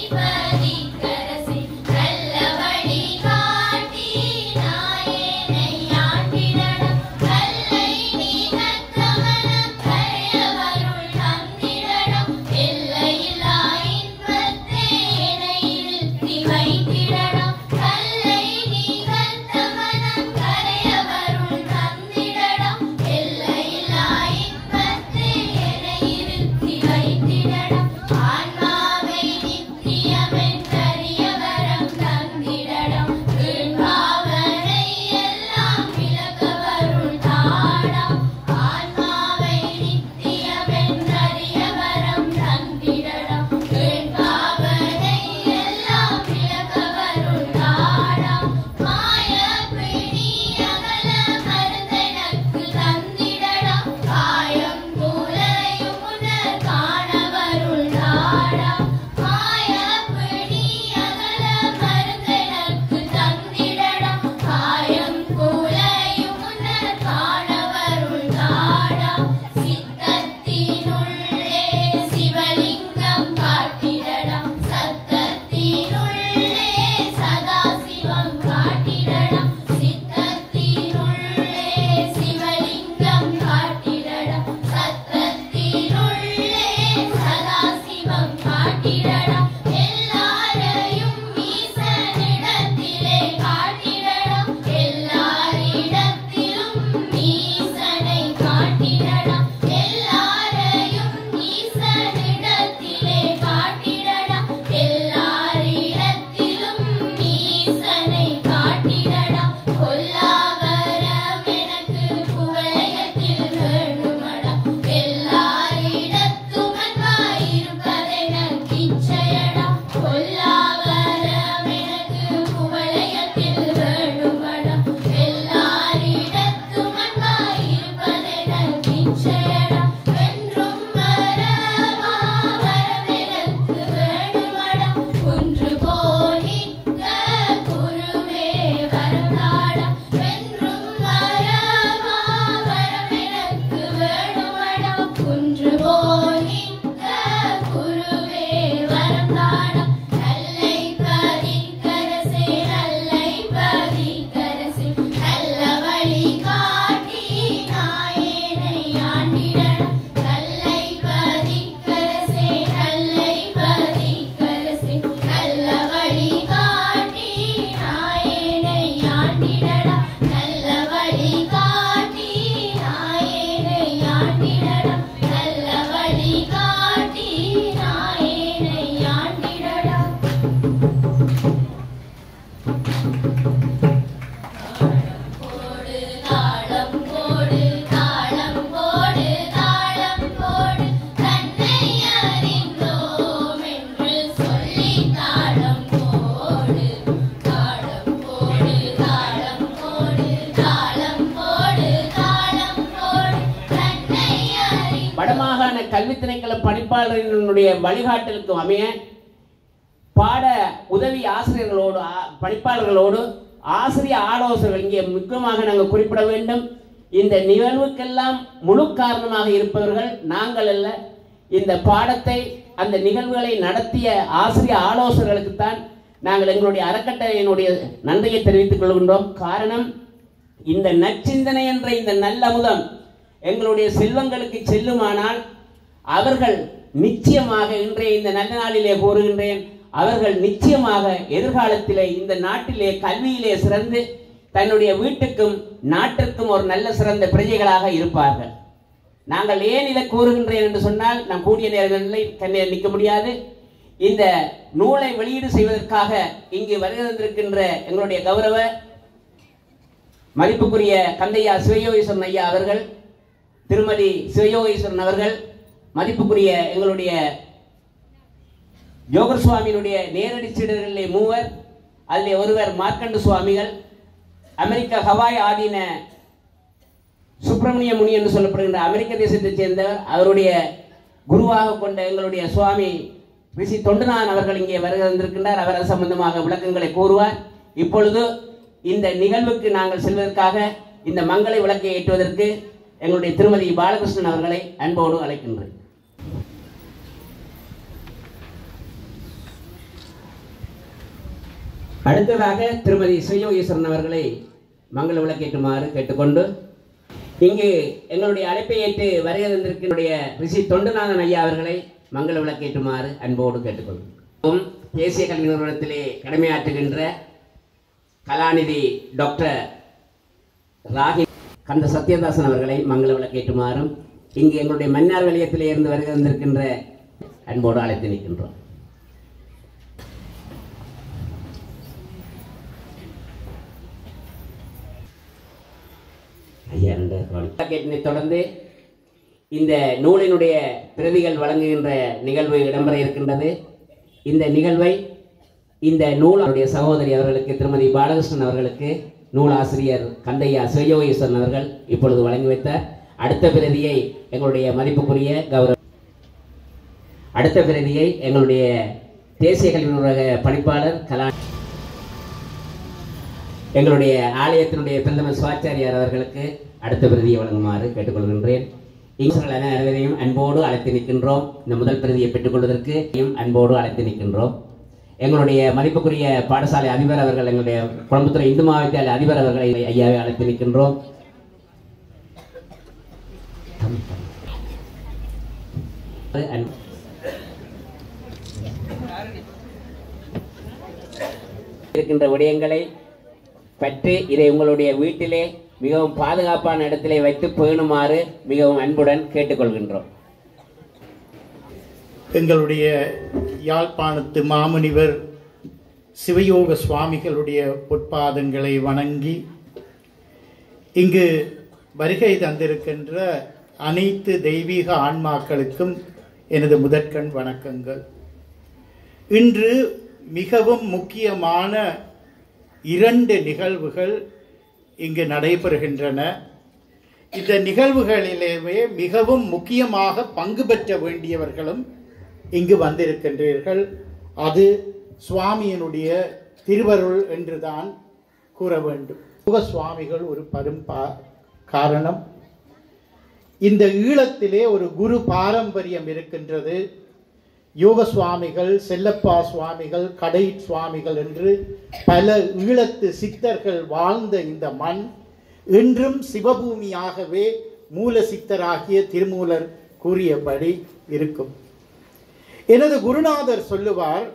பதிக்கரசி நல்ல வழி காட்டி நாயேனை ஆண்டிடணும் கல்லை நீ கற்றவனம் கரையவருள் தந்திடணும் எல்லையில்லா இன்பத்தே என்னை இருத்தி வைத்திடணும் கல்லை நீ கற்றவனம் கரையவருள் தந்திடணும் எல்லையில்லா இன்பத்தே என்னை இருத்தி வைத்திடணும் ஆன்மாவை நித்தியமென்றறிய வரம் தந்திடணும் வீண்பாவனை எல்லாம் விலக வருள் தாடம் ஆன்மாவை நித்தியமென்றறிய வரம் தந்திடணும் வீண்பாவனை எல்லாம் விலக வருள் தாடம் மாய பிணி அகல மருந்தெனக்கு தந்திடணும் காயம் கூலையும் உணர் காண வருள் தாடம் மாய பிணி அகல மருந்தெனக்கு தந்திடணும் காயம் கூலையும் உணர் காண வருள் தாடம் சித்தத்தினுள்ளே சிவலிங்கம் காட்டிடணும் சத்தத்தினுள்ளே சதாசிவம் காட்டிடணும் சித்தத்தினுள்ளே சிவலிங்கம் காட்டிடணும் சத்தத்தினுள்ளே சதாசிவம் காட்டிடணும் எல்லாரையும் ஈசனிடத்திலே காட்டிடணும் எல்லாரிடத்திலும் ஈசனை காட்டிடணும் எல்லாரையும் ஈசனிடத்திலே காட்டிடணும் எல்லாரிடத்திலும் ஈசனை காட்டிடணும் கொல்லாவரம் எனக்கு குவளையத்தில் வேண்டுமடா எல்லாரிடத்தும் அன்பாயிருப்பதெனக்கு இச்சையடா கொல்லாவரம் எனக்கு குவளையத்தில் வேண்டுமடா எல்லாரிடத்தும் அன்பாயிருப்பதெனக்கு இச்சையடா என்றும் வரமா வரமெனக்கு வேண்டுமடா ஒன்று போலிக்க குருவே வரந்தாடா என்றும் வரமா வரமெனக்கு வேண்டுமடா ஒன்று போலிக்க குருவே வரந்தாடா நல்லை பதிக்கரசே நல்லை பதிக்கரசே நல்ல வழி காட்டி நாயேனை ஆண்டிடணும் நல்லை பதிக்கரசே நல்லை பதிக்கரசே நல்ல வழி காட்டி நாயேனை ஆண்டிடணும் நல்ல வழி காட்டி நாயேனை ஆண்டிடணும் நல்ல வழி காட்டி நாயேனை ஆண்டிடணும் போடு தாளம் போடு தாளம் போடு தாளம் போடு தன்னை அறிந்தோம் என்று சொல்லி தாளம் போடு தாளம் போடு தாளம் போடு தாளம் போடு தாளம் போடு தன்னை அறி வடமாகாண கல்வி திணைக்கள பணிப்பாளரினுடைய வழிகாட்டலுக்கு அமைய பாட உதவி ஆசிரியர்களோடு ஆ- பணிப்பாளர்களோடு ஆசிரியர் ஆலோசகர்கள் இங்கே முக்கியமாக நாங்கள் குறிப்பிட வேண்டும் இந்த நிகழ்வுக்கெல்லாம் முழு காரணமாக இருப்பவர்கள் நாங்கள் அல்ல இந்த பாடத்தை அந்த நிகழ்வுகளை நடத்திய ஆசிரியர் ஆலோசகர்களுக்குத்தான் நாங்கள் எங்களுடைய அறக்கட்டளையினுடைய நன்றியை தெரிவித்துக் கொள்கின்றோம் காரணம் இந்த நற்சிந்தனை என்ற இந்த நல்லமுதம் எங்களுடைய செல்வங்களுக்கு செல்லுமானால் அவர்கள் நிச்சயமாக இன்றைய இந்த நல்ல நாளிலே கூறுகின்றேன் அவர்கள் நிச்சயமாக எதிர்காலத்திலே இந்த நாட்டிலே கல்வியிலே சிறந்து தன்னுடைய வீட்டுக்கும் நாட்டிற்கும் ஒரு நல்ல சிறந்த பிரஜைகளாக இருப்பார்கள் நாங்கள் ஏன் இதை கூறுகின்றேன் என்று சொன்னால் நாம் கூடிய நேரங்களில் கண்ணில் நிற்க முடியாது இந்த நூலை வெளியீடு செய்வதற்காக இங்கு வருகை தந்திருக்கின்ற எங்களுடைய கௌரவ மதிப்புக்குரிய கந்தையா சிவயோகீஸ்வரன் ஐயா அவர்கள் திருமதி சிவயோகீஸ்வரன் அவர்கள் மதிப்புக்குரிய எங்களுடைய யோகர் சுவாமியினுடைய நேரடி சீடர்களிலே மூவர் அதிலே ஒருவர் மார்க்கண்டு சுவாமிகள் அமெரிக்கா ஹவாய் ஆதீன சுப்பிரமணிய முனி என்று சொல்லப்படுகின்ற அமெரிக்க தேசத்தைச் சேர்ந்தவர் அவருடைய குருவாக கொண்ட எங்களுடைய சுவாமி ரிஷி தொண்டுநாதன் அவர்கள் இங்கே வருகை வந்திருக்கின்றார் அவர் அது சம்பந்தமாக விளக்கங்களை கூறுவார் இப்பொழுது இந்த நிகழ்வுக்கு நாங்கள் செல்வதற்காக இந்த மங்களை விளக்கை ஏற்றுவதற்கு எங்களுடைய திருமதி பாலகிருஷ்ணன் அவர்களை அன்போடு அழைக்கின்றேன் அடுத்ததாக திருமதி ஸ்ரீயோகீஸ்வரன் அவர்களை மங்கள விளக்கேற்றுமாறு கேட்டுக்கொண்டு இங்கு எங்களுடைய அழைப்பை ஏற்று வருகை தந்திருக்கின்ற ரிஷி தொண்டநாதன் ஐயா அவர்களை மங்கள விளக்கேற்றுமாறு அன்போடு கேட்டுக்கொள்கிறோம் தேசிய கல்வி நிறுவனத்திலே கடமையாற்றுகின்ற கலாநிதி டாக்டர் ராகி கந்த சத்யதாசன் அவர்களை மங்கள விளக்கேற்றுமாறும் இங்கு எங்களுடைய மன்னார் வலயத்திலே இருந்து வருகை தந்திருக்கின்ற அன்போடு அழைத்து நிற்கின்றோம் ஐயா ரெண்டு கேட்டினை தொடர்ந்து இந்த நூலினுடைய பிரதிகள் வழங்குகின்ற நிகழ்வு இடம்பெற இருக்கின்றது இந்த நிகழ்வை இந்த நூலுடைய சகோதரி அவர்களுக்கு திருமதி பாலகிருஷ்ணன் அவர்களுக்கு நூலாசிரியர் கந்தையா சிவயோகீஸ்வரன் அவர்கள் இப்பொழுது வழங்கி வைத்த அடுத்த பிரதியை எங்களுடைய மதிப்புக்குரிய கௌரவ அடுத்த பிரதியை எங்களுடைய தேசிய கல்வி நிறுவக பணிப்பாளர் கலா எங்களுடைய ஆலயத்தினுடைய பிரதமர் சிவாச்சாரியார் அவர்களுக்கு அடுத்த பிரதியை வழங்குமாறு கேட்டுக்கொள்கின்றேன் இங்குகள் அனைவரையும் அன்போடு அழைத்து நிற்கின்றோம் இந்த முதல் பிரதியை பெற்றுக்கொள்வதற்கு அன்போடு அழைத்து நிற்கின்றோம் எங்களுடைய மதிப்புக்குரிய பாடசாலை அதிபர் அவர்கள் எங்களுடைய குழம்புத்துறை இந்து மாவட்ட அதிபர் அவர்களை ஐயாவை அழைத்து நிற்கின்றோம் அன்பு இருக்கின்ற விடயங்களை பற்றி இதை உங்களுடைய வீட்டிலே மிகவும் பாதுகாப்பான இடத்திலே வைத்து பேணுமாறு மிகவும் அன்புடன் கேட்டுக்கொள்கின்றோம் எங்களுடைய யாழ்ப்பாணத்து மாமுனிவர் சிவயோக சுவாமிகளுடைய பொற்பாதங்களை வணங்கி இங்கு வருகை தந்திருக்கின்ற அனைத்து தெய்வீக ஆன்மாக்களுக்கும் எனது முதற்கண் வணக்கங்கள் இன்று மிகவும் முக்கியமான இரண்டு நிகழ்வுகள் இங்கு நடைபெறுகின்றன இந்த நிகழ்வுகளிலேயே மிகவும் முக்கியமாக பங்கு பெற்ற வேண்டியவர்களும் இங்கு வந்திருக்கின்றீர்கள் அது சுவாமியினுடைய திருவருள் என்றுதான் கூற வேண்டும் யோக சுவாமிகள் ஒரு பரும் பா- காரணம் இந்த ஈழத்திலே ஒரு குரு பாரம்பரியம் இருக்கின்றது யோக சுவாமிகள் செல்லப்பா சுவாமிகள் கடை சுவாமிகள் என்று பல ஈழத்து சித்தர்கள் வாழ்ந்த இந்த மண் இன்றும் சிவபூமியாகவே மூல சித்தராகிய திருமூலர் கூறியபடி இருக்கும் எனது குருநாதர் சொல்லுவார்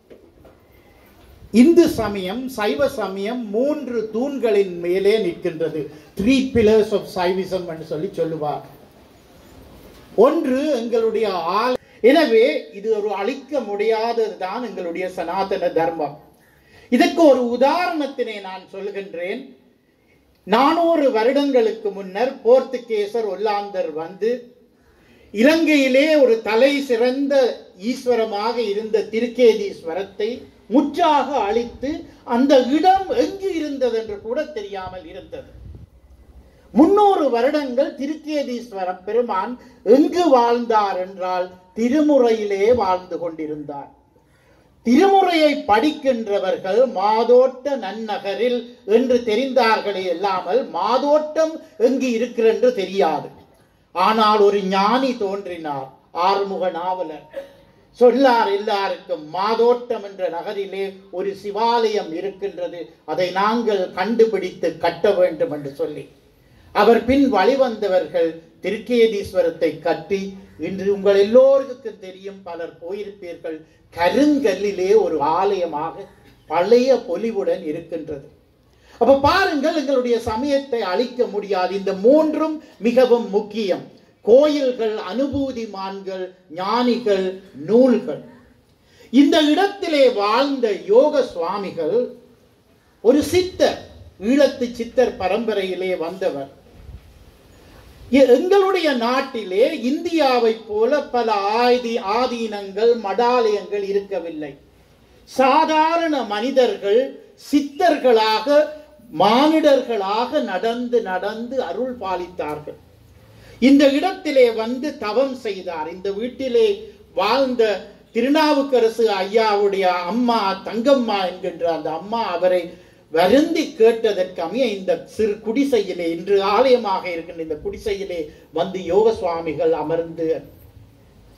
இந்து சமயம் சைவ சமயம் மூன்று தூண்களின் மேலே நிற்கின்றது த்ரீ பில்லர்ஸ் ஆஃப் சைவிசம் என்று சொல்லி சொல்லுவார் ஒன்று எங்களுடைய ஆள் எனவே இது ஒரு அழிக்க முடியாததுதான் எங்களுடைய சனாதன தர்மம் இதற்கு ஒரு உதாரணத்தினை நான் சொல்லுகின்றேன் நானூறு வருடங்களுக்கு முன்னர் போர்த்துகேசர் ஒல்லாந்தர் வந்து இலங்கையிலே ஒரு தலை சிறந்த ஈஸ்வரமாக இருந்த திருக்கேதீஸ்வரத்தை முற்றாக அழித்து அந்த இடம் எங்கு இருந்தது என்று கூட தெரியாமல் இருந்தது முன்னூறு வருடங்கள் திருக்கேதீஸ்வர பெருமான் எங்கு வாழ்ந்தார் என்றால் திருமுறையிலே வாழ்ந்து கொண்டிருந்தார் திருமுறையை படிக்கின்றவர்கள் மாதோட்ட நன்னகரில் என்று தெரிந்தார்களே இல்லாமல் மாதோட்டம் எங்கு இருக்கிறது என்று தெரியாது ஆனால் ஒரு ஞானி தோன்றினார் ஆறுமுக நாவலர் சொல்லார் எல்லாருக்கும் மாதோட்டம் என்ற நகரிலே ஒரு சிவாலயம் இருக்கின்றது அதை நாங்கள் கண்டுபிடித்து கட்ட வேண்டும் என்று சொல்லி அவர் பின் வழிவந்தவர்கள் திருக்கேதீஸ்வரத்தை கட்டி இன்று உங்கள் எல்லோருக்கும் தெரியும் பலர் போயிருப்பீர்கள் கருங்கல்லிலே ஒரு ஆலயமாக பழைய பொலிவுடன் இருக்கின்றது அப்ப பாருங்கள் எங்களுடைய சமயத்தை அழிக்க முடியாது இந்த மூன்றும் மிகவும் முக்கியம் கோயில்கள் அனுபூதிமான்கள் ஞானிகள் நூல்கள் இந்த இடத்திலே வாழ்ந்த யோக சுவாமிகள் ஒரு சித்தர் ஈழத்து சித்தர் பரம்பரையிலே வந்தவர் எ- எங்களுடைய நாட்டிலே இந்தியாவைப் போல பல ஆதி ஆதீனங்கள் மடாலயங்கள் இருக்கவில்லை சாதாரண மனிதர்கள் சித்தர்களாக மானிடர்களாக நடந்து நடந்து அருள் பாலித்தார்கள் இந்த இடத்திலே வந்து தவம் செய்தார் இந்த வீட்டிலே வாழ்ந்த திருநாவுக்கரசு ஐயாவுடைய அம்மா தங்கம்மா என்கின்ற அந்த அம்மா அவரை வருந்தி கேட்டதற்கமைய இந்த சிறு குடிசையிலே இன்று ஆலயமாக இருக்கின்ற இந்த குடிசையிலே வந்து யோக சுவாமிகள் அமர்ந்து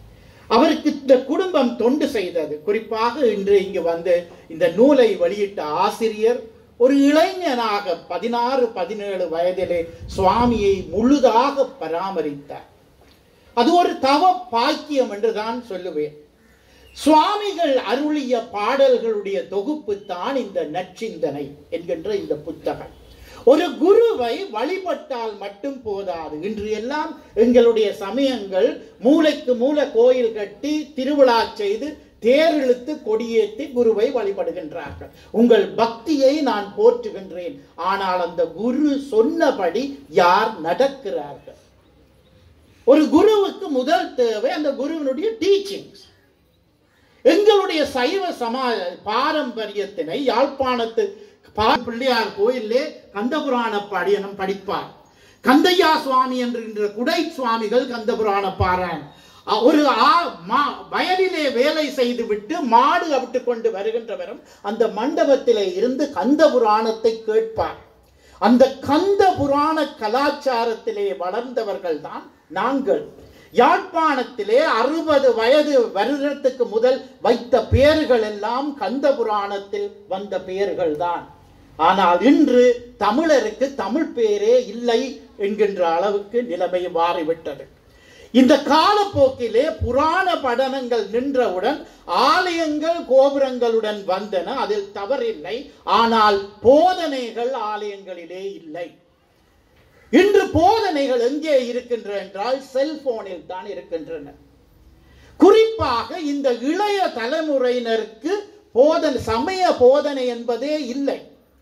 அவருக்கு இந்த குடும்பம் தொண்டு செய்தது குறிப்பாக இன்று இங்கு வந்து இந்த நூலை வெளியிட்ட ஆசிரியர் ஒரு இளைஞனாக பதினாறு பதினேழு வயதிலே சுவாமியை முழுதாக பராமரித்தார் அது ஒரு தவ பாக்கியம் என்று தான் சொல்லுவேன் சுவாமிகள் அருளிய பாடல்களுடைய தொகுப்பு தான் இந்த நற்சிந்தனை என்கின்ற இந்த புத்தகம் ஒரு குருவை வழிபட்டால் மட்டும் போதாது இன்று எல்லாம் எங்களுடைய சமயங்கள் மூளைக்கு மூல கோயில் கட்டி திருவிழா செய்து தேர் இழுத்து கொடியேற்றி குருவை வழிபடுகின்றார்கள் உங்கள் பக்தியை நான் போற்றுகின்றேன் ஆனால் அந்த குரு சொன்னபடி யார் நடக்கிறார்கள் ஒரு குருவுக்கு முதல் தேவை அந்த குருவினுடைய டீச்சிங்ஸ் எங்களுடைய சைவ சமா பாரம்பரியத்தினை யாழ்ப்பாணத்து பா- பிள்ளையார் கோயிலே கந்தபுராண பாடியனம் படிப்பார் கந்தையா சுவாமி என்கின்ற குடை சுவாமிகள் கந்தபுராண பாராயணம் அ- ஒரு ஆ- மா- வயலிலே வேலை செய்துவிட்டு மாடு அவிட்டு கொண்டு வருகின்றவரும் அந்த மண்டபத்திலே இருந்து கந்த புராணத்தை கேட்பார் அந்த கந்த புராண கலாச்சாரத்திலே வளர்ந்தவர்கள் தான் நாங்கள் யாழ்ப்பாணத்திலே அறுபது வயது வருடத்துக்கு முதல் வைத்த பெயர்கள் எல்லாம் கந்த புராணத்தில் வந்த பெயர்கள் தான் ஆனால் இன்று தமிழருக்கு தமிழ் பேரே இல்லை என்கின்ற அளவுக்கு நிலைமை மாறிவிட்டது இந்த காலப்போக்கிலே புராண படனங்கள் நின்றவுடன் ஆலயங்கள் கோபுரங்களுடன் வந்தன அதில் தவறில்லை ஆனால் போதனைகள் ஆலயங்களிலே இல்லை இன்று போதனைகள் எங்கே இருக்கின்றன என்றால் செல்போனில் தான் இருக்கின்றன குறிப்பாக இந்த இளைய தலைமுறையினருக்கு போதனை சமய போதனை என்பதே இல்லை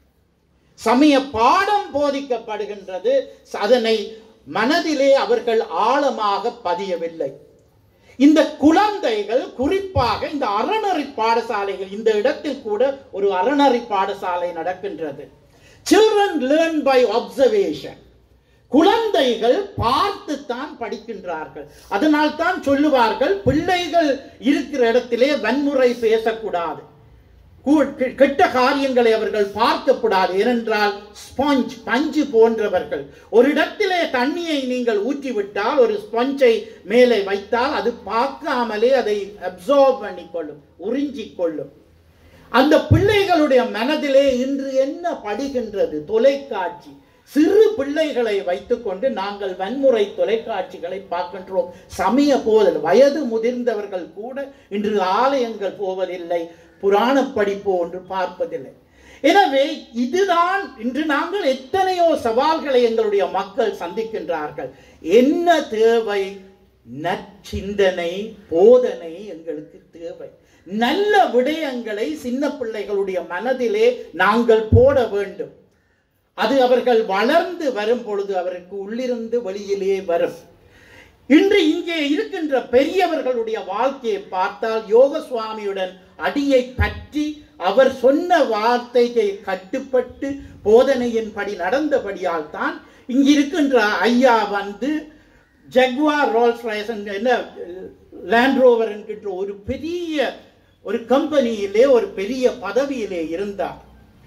சமய பாடம் போதிக்கப்படுகின்றது அதனை மனதிலே அவர்கள் ஆழமாக பதியவில்லை இந்த குழந்தைகள் குறிப்பாக இந்த அறநெறி பாடசாலைகள் இந்த இடத்தில் கூட ஒரு அறநெறி பாடசாலை நடக்கின்றது சில்ட்ரன் லேர்ன் பை அப்சர்வேஷன் குழந்தைகள் பார்த்துத்தான் படிக்கின்றார்கள் அதனால் தான் சொல்லுவார்கள் பிள்ளைகள் இருக்கிற இடத்திலே வன்முறை பேசக்கூடாது கூ- கெ- கெட்ட காரியங்களை அவர்கள் பார்க்கக்கூடாது ஏனென்றால் ஸ்பாஞ்ச் பஞ்சு போன்றவர்கள் ஒரு இடத்திலே தண்ணியை நீங்கள் ஊற்றிவிட்டால் ஒரு ஸ்பஞ்சை மேலே வைத்தால் அது பார்க்காமலே அதை அப்சர்வ் பண்ணிக்கொள்ளும் உறிஞ்சிக் கொள்ளும் அந்த பிள்ளைகளுடைய மனதிலே இன்று என்ன படுகின்றது தொலைக்காட்சி சிறு பிள்ளைகளை வைத்துக்கொண்டு நாங்கள் வன்முறை தொலைக்காட்சிகளை பார்க்கின்றோம் சமய போதல் வயது முதிர்ந்தவர்கள் கூட இன்று ஆலயங்கள் போவதில்லை புராண படிப்பு ஒன்று பார்ப்பதில்லை எனவே இதுதான் இன்று நாங்கள் எத்தனையோ சவால்களை எங்களுடைய மக்கள் சந்திக்கின்றார்கள் என்ன தேவை நற்சிந்தனை போதனை எங்களுக்கு தேவை நல்ல விடயங்களை சின்ன பிள்ளைகளுடைய மனதிலே நாங்கள் போட வேண்டும் அது அவர்கள் வளர்ந்து வரும் பொழுது அவருக்கு உள்ளிருந்து வெளியிலே வரும் இன்று இங்கே இருக்கின்ற பெரியவர்களுடைய வாழ்க்கையை பார்த்தால் யோக சுவாமியுடன் அடியை பற்றி அவர் சொன்ன வார்த்தையை கட்டுப்பட்டு போதனையின்படி நடந்தபடியால் தான் இங்கு இருக்கின்ற ஐயா வந்து ஜெக்வார் ரோல்ஸ் ராய்ஸ் என்ன லேண்ட் ரோவர் என்கின்ற ஒரு பெரிய ஒரு கம்பெனியிலே ஒரு பெரிய பதவியிலே இருந்தார்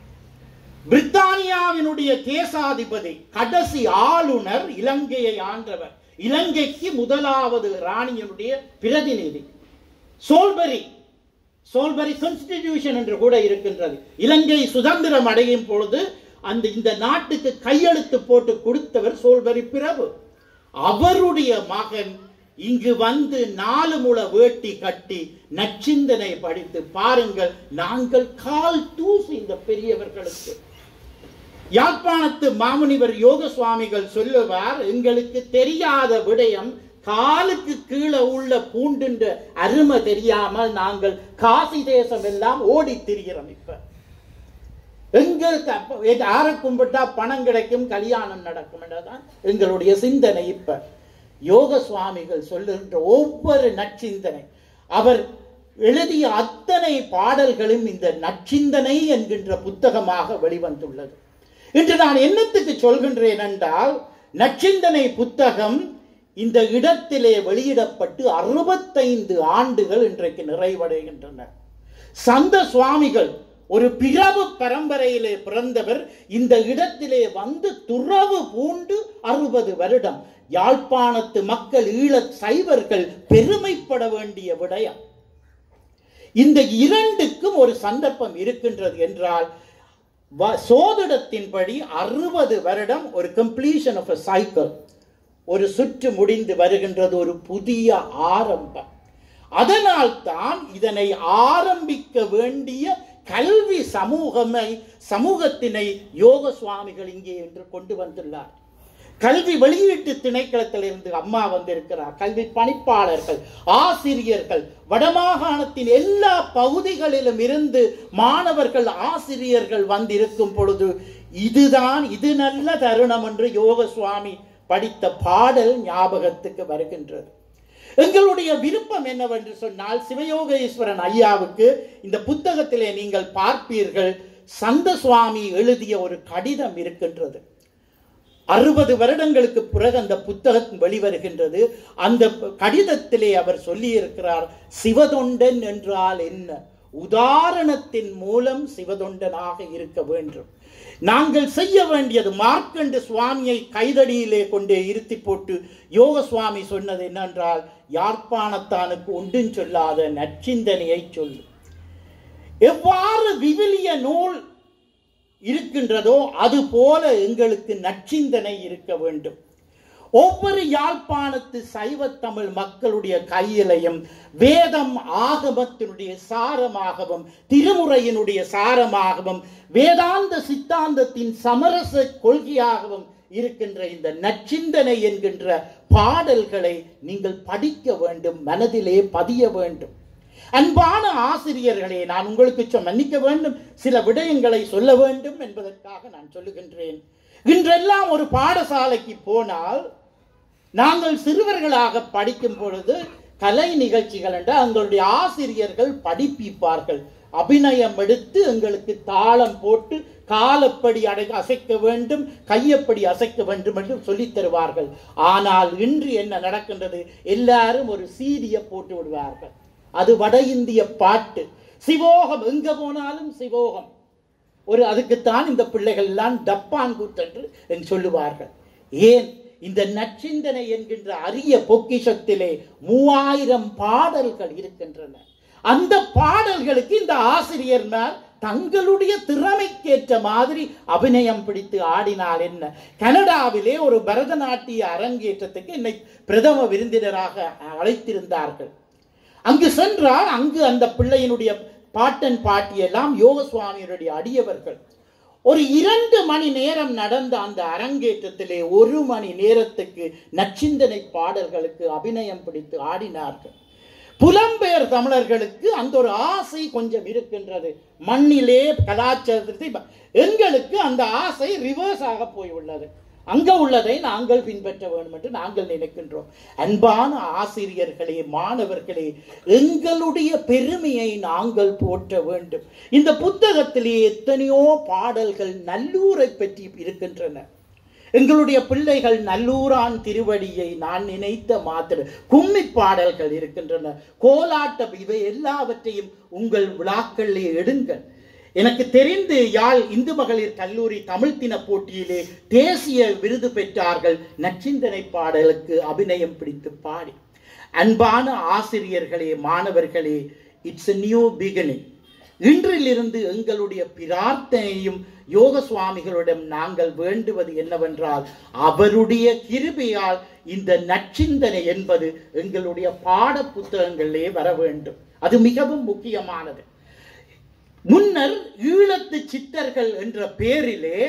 பிரித்தானியாவினுடைய தேசாதிபதி கடைசி ஆளுநர் இலங்கையை ஆண்டவர் இலங்கைக்கு முதலாவது ராணியினுடைய பிரதிநிதி சோல்பரி சோல்பரி கான்ஸ்டிடியூஷன் என்று கூட இருக்கின்றது இலங்கை சுதந்திரம் அடையும் பொழுது அந்த இந்த நாட்டுக்கு கையெழுத்து போட்டு கொடுத்தவர் சோல்பரி பிரபு அவருடைய மகன் இங்கு வந்து நாலு முள வேட்டி கட்டி நச்சிந்தனை படித்து பாருங்கள் நாங்கள் கால் தூசு இந்த பெரியவர்களுக்கு யாழ்ப்பாணத்து மாமுனிவர் யோக சுவாமிகள் சொல்லுவார் எங்களுக்கு தெரியாத விடயம் காலுக்கு கீழே உள்ள பூண்டுன்ற அருமை தெரியாமல் நாங்கள் காசி தேசம் எல்லாம் ஓடி திரிகிறோம் இப்ப எங்களுக்கு அப்ப- எது யாரை கும்பிட்டா பணம் கிடைக்கும் கல்யாணம் நடக்கும் என்றதான் எங்களுடைய சிந்தனை இப்ப யோக சுவாமிகள் சொல்லுகின்ற ஒவ்வொரு நற்சிந்தனை அவர் எழுதிய அத்தனை பாடல்களும் இந்த நற்சிந்தனை என்கின்ற புத்தகமாக வெளிவந்துள்ளது இன்று நான் என்னத்துக்கு சொல்கின்றேன் என்றால் நற்சிந்தனை புத்தகம் இந்த இடத்திலே வெளியிடப்பட்டு அறுபத்தைந்து ஆண்டுகள் இன்றைக்கு நிறைவடைகின்றன சந்த சுவாமிகள் ஒரு பிறவு பரம்பரையிலே பிறந்தவர் இந்த இடத்திலே வந்து துறவு பூண்டு அறுபது வருடம் யாழ்ப்பாணத்து மக்கள் ஈழச் சைவர்கள் பெருமைப்பட வேண்டிய விடயம் இந்த இரண்டுக்கும் ஒரு சந்தர்ப்பம் இருக்கின்றது என்றால் வ- சோதிடத்தின்படி அறுபது வருடம் ஒரு கம்ப்ளீஷன் ஆஃப் a சைக்கிள் ஒரு சுற்று முடிந்து வருகின்றது ஒரு புதிய ஆரம்பம் அதனால் தான் இதனை ஆரம்பிக்க வேண்டிய கல்வி சமூகமை சமூகத்தினை யோக சுவாமிகள் இங்கே என்று கொண்டு வந்துள்ளார் கல்வி வெளியீட்டு திணைக்களத்திலிருந்து அம்மா வந்திருக்கிறார் கல்வி பணிப்பாளர்கள் ஆசிரியர்கள் வடமாகாணத்தின் எல்லா பகுதிகளிலும் இருந்து மாணவர்கள் ஆசிரியர்கள் வந்திருக்கும் பொழுது இதுதான் இது நல்ல தருணம் என்று யோக சுவாமி படித்த பாடல் ஞாபகத்துக்கு வருகின்றது எங்களுடைய விருப்பம் என்னவென்று சொன்னால் சிவயோகேஸ்வரன் ஐயாவுக்கு இந்த புத்தகத்திலே நீங்கள் பார்ப்பீர்கள் சந்த சுவாமி எழுதிய ஒரு கடிதம் இருக்கின்றது அறுபது வருடங்களுக்கு பிறகு அந்த புத்தகம் வெளிவருகின்றது அந்த கடிதத்திலே அவர் சொல்லியிருக்கிறார் சிவதொண்டன் என்றால் என்ன உதாரணத்தின் மூலம் சிவதொண்டனாக இருக்க வேண்டும் நாங்கள் செய்ய வேண்டியது மார்க்கண்டு சுவாமியை கைதடியிலே கொண்டே இருத்தி போட்டு யோக சுவாமி சொன்னது என்னென்றால் யாழ்ப்பாணத்தானுக்கு ஒன்றும் சொல்லாத நற்சிந்தனையை சொல்லு எவ்வாறு விவிலிய நூல் இருக்கின்றதோ அது போல எங்களுக்கு நற்சிந்தனை இருக்க வேண்டும் ஒவ்வொரு யாழ்ப்பாணத்து சைவ தமிழ் மக்களுடைய கையிலையும் வேதம் ஆகமத்தினுடைய சாரமாகவும் திருமுறையினுடைய சாரமாகவும் வேதாந்த சித்தாந்தத்தின் சமரச கொள்கையாகவும் இருக்கின்ற இந்த நற்சிந்தனை என்கின்ற பாடல்களை நீங்கள் படிக்க வேண்டும் மனதிலே பதிய வேண்டும் அன்பான ஆசிரியர்களே நான் உங்களுக்கு சொ- மன்னிக்க வேண்டும் சில விடயங்களை சொல்ல வேண்டும் என்பதற்காக நான் சொல்லுகின்றேன் இன்றெல்லாம் ஒரு பாடசாலைக்கு போனால் நாங்கள் சிறுவர்களாக படிக்கும் பொழுது கலை நிகழ்ச்சிகள் என்றால் எங்களுடைய ஆசிரியர்கள் படிப்பிப்பார்கள் அபிநயம் எடுத்து எங்களுக்கு தாளம் போட்டு காலப்படி அடை அசைக்க வேண்டும் கையப்படி அசைக்க வேண்டும் என்று சொல்லித் தருவார்கள் ஆனால் இன்று என்ன நடக்கின்றது எல்லாரும் ஒரு சீடியை போட்டு விடுவார்கள் அது வட இந்திய பாட்டு சிவோகம் எங்க போனாலும் சிவோகம் ஒரு அதுக்குத்தான் இந்த பிள்ளைகள் எல்லாம் டப்பான் கூத்தென்று என்று சொல்லுவார்கள் ஏன் இந்த நற்சிந்தனை என்கின்ற அரிய பொக்கிஷத்திலே மூவாயிரம் பாடல்கள் இருக்கின்றன அந்த பாடல்களுக்கு இந்த ஆசிரியர்மார் தங்களுடைய திறமைக்கேற்ற மாதிரி அபிநயம் பிடித்து ஆடினால் என்ன கனடாவிலே ஒரு பரதநாட்டிய அரங்கேற்றத்துக்கு என்னை பிரதம விருந்தினராக அழைத்திருந்தார்கள் அங்கு சென்றால் அங்கு அந்த பிள்ளையினுடைய பாட்டன் பாட்டியெல்லாம் யோக சுவாமியினுடைய அடியவர்கள் ஒரு இரண்டு மணி நேரம் நடந்த அந்த அரங்கேற்றத்திலே ஒரு மணி நேரத்துக்கு நச்சிந்தனை பாடல்களுக்கு அபிநயம் பிடித்து ஆடினார்கள் புலம்பெயர் தமிழர்களுக்கு அந்த ஒரு ஆசை கொஞ்சம் இருக்கின்றது மண்ணிலே கலாச்சாரத்தை ப- எங்களுக்கு அந்த ஆசை ரிவர்ஸ் ஆக போய் உள்ளது அங்க உள்ளதை நாங்கள் பின்பற்ற வேண்டும் என்று நாங்கள் நினைக்கின்றோம் அன்பான ஆசிரியர்களே மாணவர்களே எங்களுடைய பெருமையை நாங்கள் போற்ற வேண்டும் இந்த புத்தகத்திலே எத்தனையோ பாடல்கள் நல்லூரை பற்றி இருக்கின்றன எங்களுடைய பிள்ளைகள் நல்லூரான் திருவடியை நான் நினைத்த மாத்திர கும்மி பாடல்கள் இருக்கின்றன கோலாட்டம் இவை எல்லாவற்றையும் உங்கள் விழாக்களிலே எடுங்கள் எனக்கு தெரிந்து யாழ் இந்து மகளிர் கல்லூரி தமிழ் தின போட்டியிலே தேசிய விருது பெற்றார்கள் நச்சிந்தனை பாடலுக்கு அபிநயம் பிடித்து பாடி அன்பான ஆசிரியர்களே மாணவர்களே இட்ஸ் a நியூ பிகினிங் இன்றிலிருந்து எங்களுடைய பிரார்த்தனையும் யோக சுவாமிகளிடம் நாங்கள் வேண்டுவது என்னவென்றால் அவருடைய கிருபையால் இந்த நற்சிந்தனை என்பது எங்களுடைய பாட புத்தகங்களிலே வர வேண்டும் அது மிகவும் முக்கியமானது முன்னர் ஈழத்து சித்தர்கள் என்ற பேரிலே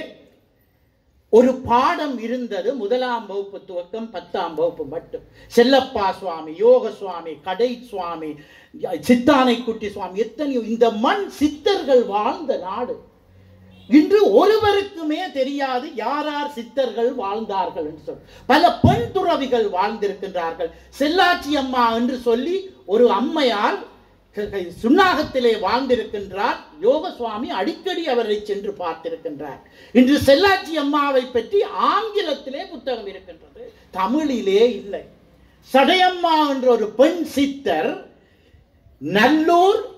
ஒரு பாடம் இருந்தது முதலாம் வகுப்பு துவக்கம் பத்தாம் வகுப்பு மட்டும் செல்லப்பா சுவாமி யோக சுவாமி கடை சுவாமி சித்தானைக்குட்டி சுவாமி எத்தனையோ இந்த மண் சித்தர்கள் வாழ்ந்த நாடு இன்று ஒருவருக்குமே தெரியாது யார் யார் சித்தர்கள் வாழ்ந்தார்கள் என்று சொல்லி பல பெண் துறவிகள் வாழ்ந்திருக்கின்றார்கள் செல்லாச்சி அம்மா என்று சொல்லி ஒரு அம்மையார் க- க- சுன்னாகத்திலே வாழ்ந்திருக்கின்றார் யோக சுவாமி அடிக்கடி அவரை சென்று பார்த்திருக்கின்றார் இன்று செல்லாச்சி அம்மாவை பற்றி ஆங்கிலத்திலே புத்தகம் இருக்கின்றது தமிழிலே இல்லை சடையம்மா என்ற ஒரு பெண் சித்தர் நல்லூர்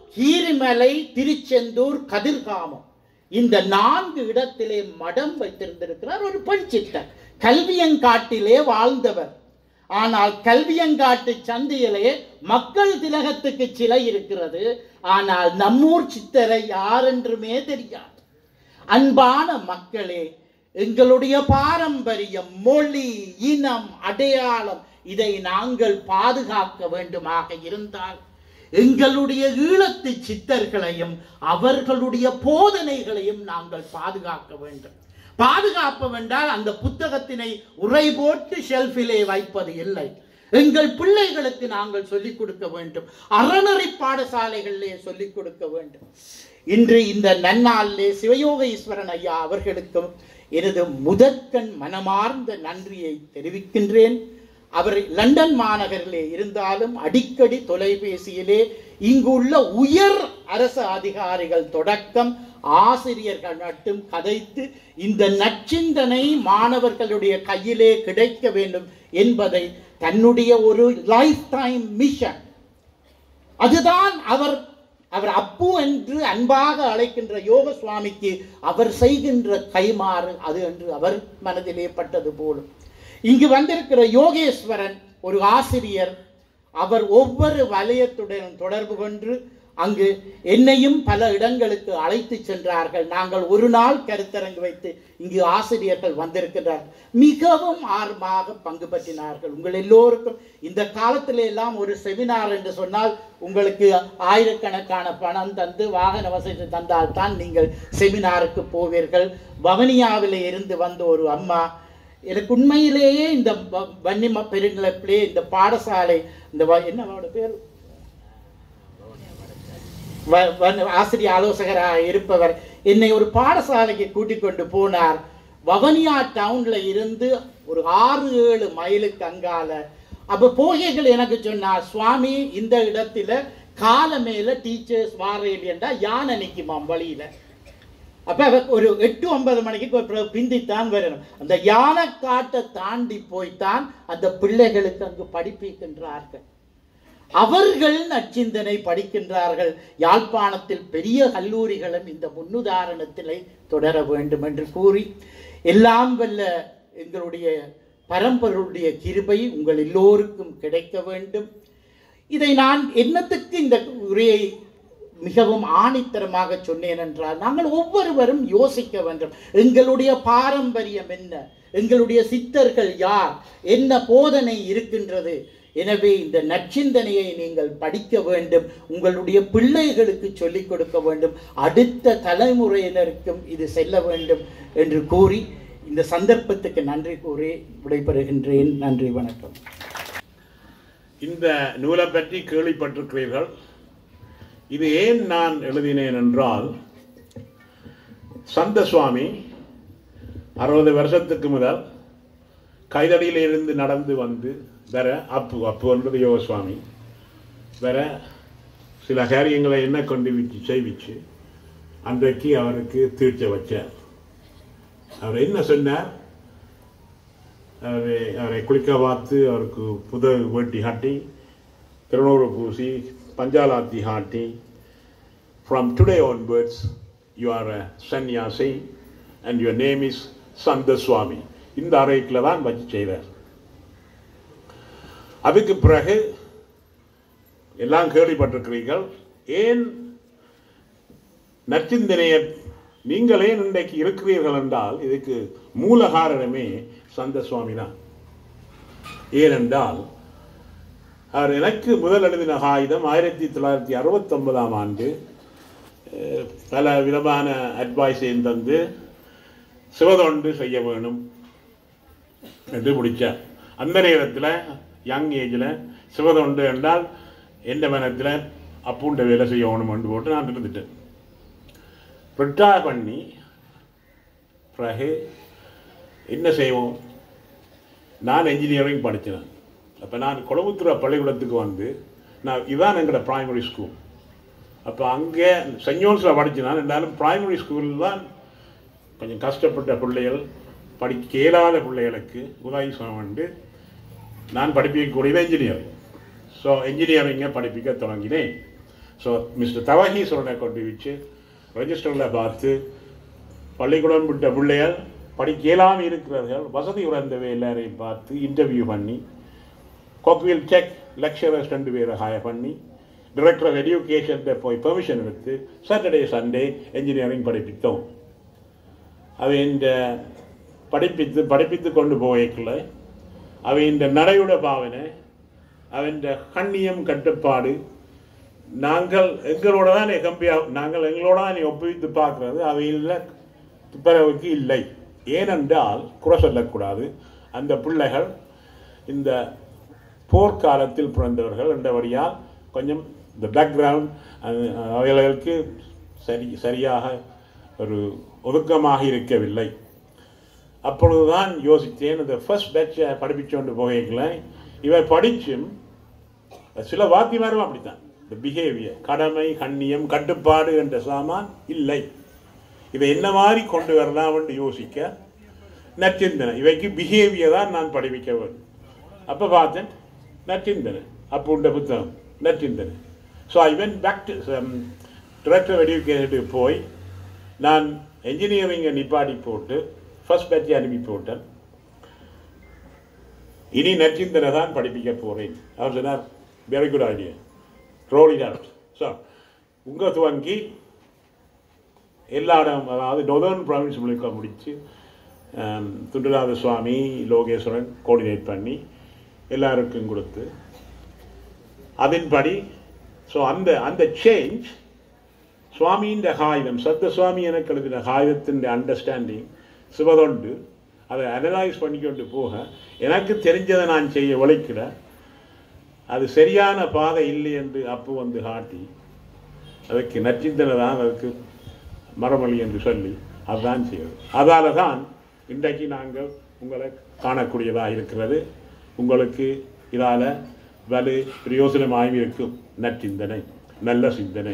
கீரிமலை திருச்செந்தூர் கதிர்காமம் இந்த நான்கு இடத்திலே மடம் வைத்திருந்திருக்கிறார் ஒரு பெண் சித்தர் கல்வியங்காட்டிலே வாழ்ந்தவர் ஆனால் கல்வியங்காட்டு சந்தையிலே மக்கள் திலகத்துக்கு சிலை இருக்கிறது ஆனால் நம்மூர் சித்தரை யாரென்றுமே தெரியாது அன்பான மக்களே எங்களுடைய பாரம்பரியம் மொழி இனம் அடையாளம் இதை நாங்கள் பாதுகாக்க வேண்டுமாக இருந்தால் எங்களுடைய ஈழத்து சித்தர்களையும் அவர்களுடைய போதனைகளையும் நாங்கள் பாதுகாக்க வேண்டும் பாதுகாப்பு வேண்டால் அந்த புத்தகத்தினை உரை போட்டு ஷெல்ஃபிலே வைப்பது இல்லை எங்கள் பிள்ளைகளுக்கு நாங்கள் சொல்லிக் கொடுக்க வேண்டும் அறநெறி பாடசாலைகளிலே சொல்லிக் கொடுக்க வேண்டும் இன்று இந்த நன்னாளிலே சிவயோக ஈஸ்வரன் ஐயா அவர்களுக்கும் எனது முதற்கண் மனமார்ந்த நன்றியை தெரிவிக்கின்றேன் அவர் லண்டன் மாநகரிலே இருந்தாலும் அடிக்கடி தொலைபேசியிலே இங்குள்ள உயர் அரசு அதிகாரிகள் தொடக்கம் ஆசிரியர்கள் மட்டும் கதைத்து இந்த நச்சிந்தனை மாணவர்களுடைய கையிலே கிடைக்க வேண்டும் என்பதை தன்னுடைய ஒரு லைஃப் டைம் மிஷன் அதுதான் அவர் அவர் அப்பு என்று அன்பாக அழைக்கின்ற யோக சுவாமிக்கு அவர் செய்கின்ற கைமாறு அது என்று அவர் மனதிலே பட்டது போலும் இங்கு வந்திருக்கிற யோகேஸ்வரன் ஒரு ஆசிரியர் அவர் ஒவ்வொரு வலயத்துடன் தொடர்பு கொண்டு அங்கு என்னையும் பல இடங்களுக்கு அழைத்து சென்றார்கள் நாங்கள் ஒரு நாள் கருத்தரங்கு வைத்து இங்கு ஆசிரியர்கள் வந்திருக்கிறார் மிகவும் ஆர்வமாக பங்கு பற்றினார்கள் உங்கள் எல்லோருக்கும் இந்த காலத்தில எல்லாம் ஒரு செமினார் என்று சொன்னால் உங்களுக்கு ஆயிரக்கணக்கான பணம் தந்து வாகன வசதி தந்தால் தான் நீங்கள் செமினாருக்கு போவீர்கள் வவனியாவிலே இருந்து வந்த ஒரு அம்மா எனக்கு உண்மையிலேயே இந்த வ- வன்னிம பெருங்கிழப்பிலே இந்த பாடசாலை இந்த வ- என்ன அவனோட பேர் வ- வ- ஆசிரியர் ஆலோசகராக இருப்பவர் என்னை ஒரு பாடசாலைக்கு கூட்டிக் கொண்டு போனார் வவனியா டவுன்ல இருந்து ஒரு ஆறு ஏழு மைலுக்கு அங்கால அப்ப போகைகள் எனக்கு சொன்னார் சுவாமி இந்த இடத்துல கால மேல டீச்சர்ஸ் வாரையில் என்றா யானை நிக்குமாம் வழியில அப்ப அவ ஒரு எட்டு ஒன்பது மணிக்கு ஒரு பிந்தித்தான் வரணும் அந்த யானை காட்டை தாண்டி போய்த்தான் அந்த பிள்ளைகளுக்கு அங்கு படிப்பிக்கின்றார்கள் அவர்கள் நச்சிந்தனை படிக்கின்றார்கள் யாழ்ப்பாணத்தில் பெரிய கல்லூரிகளும் இந்த முன்னுதாரணத்திலே தொடர வேண்டும் என்று கூறி எல்லாம் வல்ல எங்களுடைய பரம்பரையுடைய கிருபை உங்கள் எல்லோருக்கும் கிடைக்க வேண்டும் இதை நான் என்னத்துக்கு இந்த உரையை மிகவும் ஆணித்தரமாக சொன்னேன் என்றால் நாங்கள் ஒவ்வொருவரும் யோசிக்க வேண்டும் எங்களுடைய பாரம்பரியம் என்ன எங்களுடைய சித்தர்கள் யார் என்ன போதனை இருக்கின்றது எனவே இந்த நற்சிந்தனையை நீங்கள் படிக்க வேண்டும் உங்களுடைய பிள்ளைகளுக்கு சொல்லிக் கொடுக்க வேண்டும் அடுத்த தலைமுறையினருக்கும் இது செல்ல வேண்டும் என்று கூறி இந்த சந்தர்ப்பத்துக்கு நன்றி கூறி விடைபெறுகின்றேன் நன்றி வணக்கம் இந்த நூலை பற்றி கேள்விப்பட்டிருக்கிறீர்கள் இது ஏன் நான் எழுதினேன் என்றால் சந்த சுவாமி அறுபது வருஷத்துக்கு முதல் கைதடியிலிருந்து நடந்து வந்து வர அப்பு அப்பு என்பது யோகசுவாமி வர சில காரியங்களை என்ன கொண்டு வச்சு செய்விச்சு அன்றைக்கு அவருக்கு தீர்ச்ச வச்சார் அவர் என்ன சொன்னார் அவரை அவரை குளிக்க பார்த்து அவருக்கு புது வேட்டி காட்டி திருநூறு பூசி பஞ்சாலாத்தி காட்டி from today onwards you are a sanyasi and your name is Santha Swami இந்த அறைக்கில் தான் வச்சு செய்தார் அதுக்கு பிறகு எல்லாம் கேள்விப்பட்டிருக்கிறீர்கள் ஏன் நற்சிந்தனையை நீங்கள் ஏன் இன்றைக்கு இருக்கிறீர்கள் என்றால் இதுக்கு மூல காரணமே சந்த சுவாமி தான் ஏனென்றால் அவர் எனக்கு முதல் எழுதின ஆயுதம் ஆயிரத்தி தொள்ளாயிரத்தி அறுபத்தொன்பதாம் ஆண்டு அஹ், பல விதமான அட்வைஸையும் தந்து சிவதொண்டு செய்ய வேணும் என்று முடித்தார் அந்த நேரத்தில் யங் ஏஜில் சிவதொண்டு என்றால் எந்த மனத்தில் அப்புண்ட வேலை செய்யணும் என்று போட்டு நான் இருந்துட்டேன் ரிட்டையர் பண்ணி பிறகு என்ன செய்வோம் நான் என்ஜினியரிங் படித்தேன் அப்போ நான் கொடமுத்துறை பள்ளிக்கூடத்துக்கு வந்து நான் இதான் எங்களோட பிரைமரி ஸ்கூல் அப்போ அங்கே சென்ட் ஜோன்ஸில் படித்தேன் இருந்தாலும் பிரைமரி ஸ்கூலில் தான் கொஞ்சம் கஷ்டப்பட்ட பிள்ளைகள் படிக்க இயலாத பிள்ளைகளுக்கு உதவி செய்ய வந்து நான் படிப்பிக்கக்கூடியது என்ஜினியரிங் ஸோ என்ஜினியரிங்கை படிப்பிக்க தொடங்கினேன் ஸோ மிஸ்டர் தவகீஸ்வரனை கொண்டு வச்சு ரெஜிஸ்டரில் பார்த்து பள்ளிக்கூடம் விட்ட பிள்ளைகள் படிக்க இயலாமல் இருக்கிறவர்கள் வசதி உறந்தவை எல்லாரையும் பார்த்து இன்டர்வியூ பண்ணி கோக்வில் டெக் லெக்சரர்ஸ் ரெண்டு பேரை ஹாயர் பண்ணி டிரெக்டர் ஆஃப் எஜுகேஷன்கிட்ட போய் பெர்மிஷன் எடுத்து சாட்டர்டே சண்டே என்ஜினியரிங் படிப்பித்தோம் அவை இந்த படிப்பித்து படிப்பித்து கொண்டு போய்க்கல அவை இந்த நடையுட பாவனை அவன் கண்ணியம் கட்டுப்பாடு நாங்கள் எங்களோட தான் கம்பியா நாங்கள் எங்களோட தான் ஒப்புவித்து பார்க்கிறது அவையில் துப்புரவுக்கு இல்லை ஏனென்றால் குறை சொல்லக்கூடாது அந்த பிள்ளைகள் இந்த போர்க்காலத்தில் பிறந்தவர்கள் என்றபடியால் கொஞ்சம் இந்த பேக்ரவுண்ட் அவைகளுக்கு சரி சரியாக ஒரு ஒதுக்கமாக இருக்கவில்லை அப்பொழுதுதான் யோசித்தேன் இந்த ஃபர்ஸ்ட் பேட்சை படிப்பிச்சு கொண்டு போகல இவர் படிச்சும் சில வாத்திமாரும் அப்படித்தான் இந்த பிஹேவியர் கடமை கண்ணியம் கட்டுப்பாடு என்ற சாமான் இல்லை இதை என்ன மாதிரி கொண்டு வரலாம்னு யோசிக்க நச்சிந்தனை இவைக்கு பிஹேவியர் தான் நான் படிப்பிக்க வேண்டும் அப்போ பார்த்தேன் நச்சிந்தனை அப்போ உண்ட புத்தகம் நச்சிந்தனை so I went back to director எடியூகேஷனுக்கு போய் நான் என்ஜினியரிங்கை நிப்பாட்டி போட்டு ஃபர்ஸ்ட் பேட்சை அனுப்பி போட்டேன் இனி நச்சிந்தனை தான் படிப்பிக்க போகிறேன் அவர் சொன்னார் very good idea roll it out so உங்கள் துவங்கி எல்லா இடம் அதாவது நொதர்ன் ப்ராவின்ஸ் முழுக்க முடித்து துண்டுநாத சுவாமி லோகேஸ்வரன் கோஆர்டினேட் பண்ணி எல்லாருக்கும் கொடுத்து அதன்படி ஸோ அந்த அந்த சேஞ்ச் சுவாமியின் காகிதம் சத்த சுவாமி எனக்கு எழுதின காகிதத்தின் அண்டர்ஸ்டாண்டிங் சிவதொண்டு அதை அனலைஸ் பண்ணிக்கொண்டு போக எனக்கு தெரிஞ்சதை நான் செய்ய உழைக்கிற அது சரியான பாதை இல்லை என்று அப்போ வந்து காட்டி அதுக்கு நச்சிந்தனை தான் அதுக்கு மரமொழி என்று சொல்லி அதுதான் செய்வது அதால தான் இன்றைக்கு நாங்கள் உங்களை காணக்கூடியதாக இருக்கிறது உங்களுக்கு இதால் வலு பிரயோசனமாகவும் இருக்கும் நற்சிந்தனை நல்ல சிந்தனை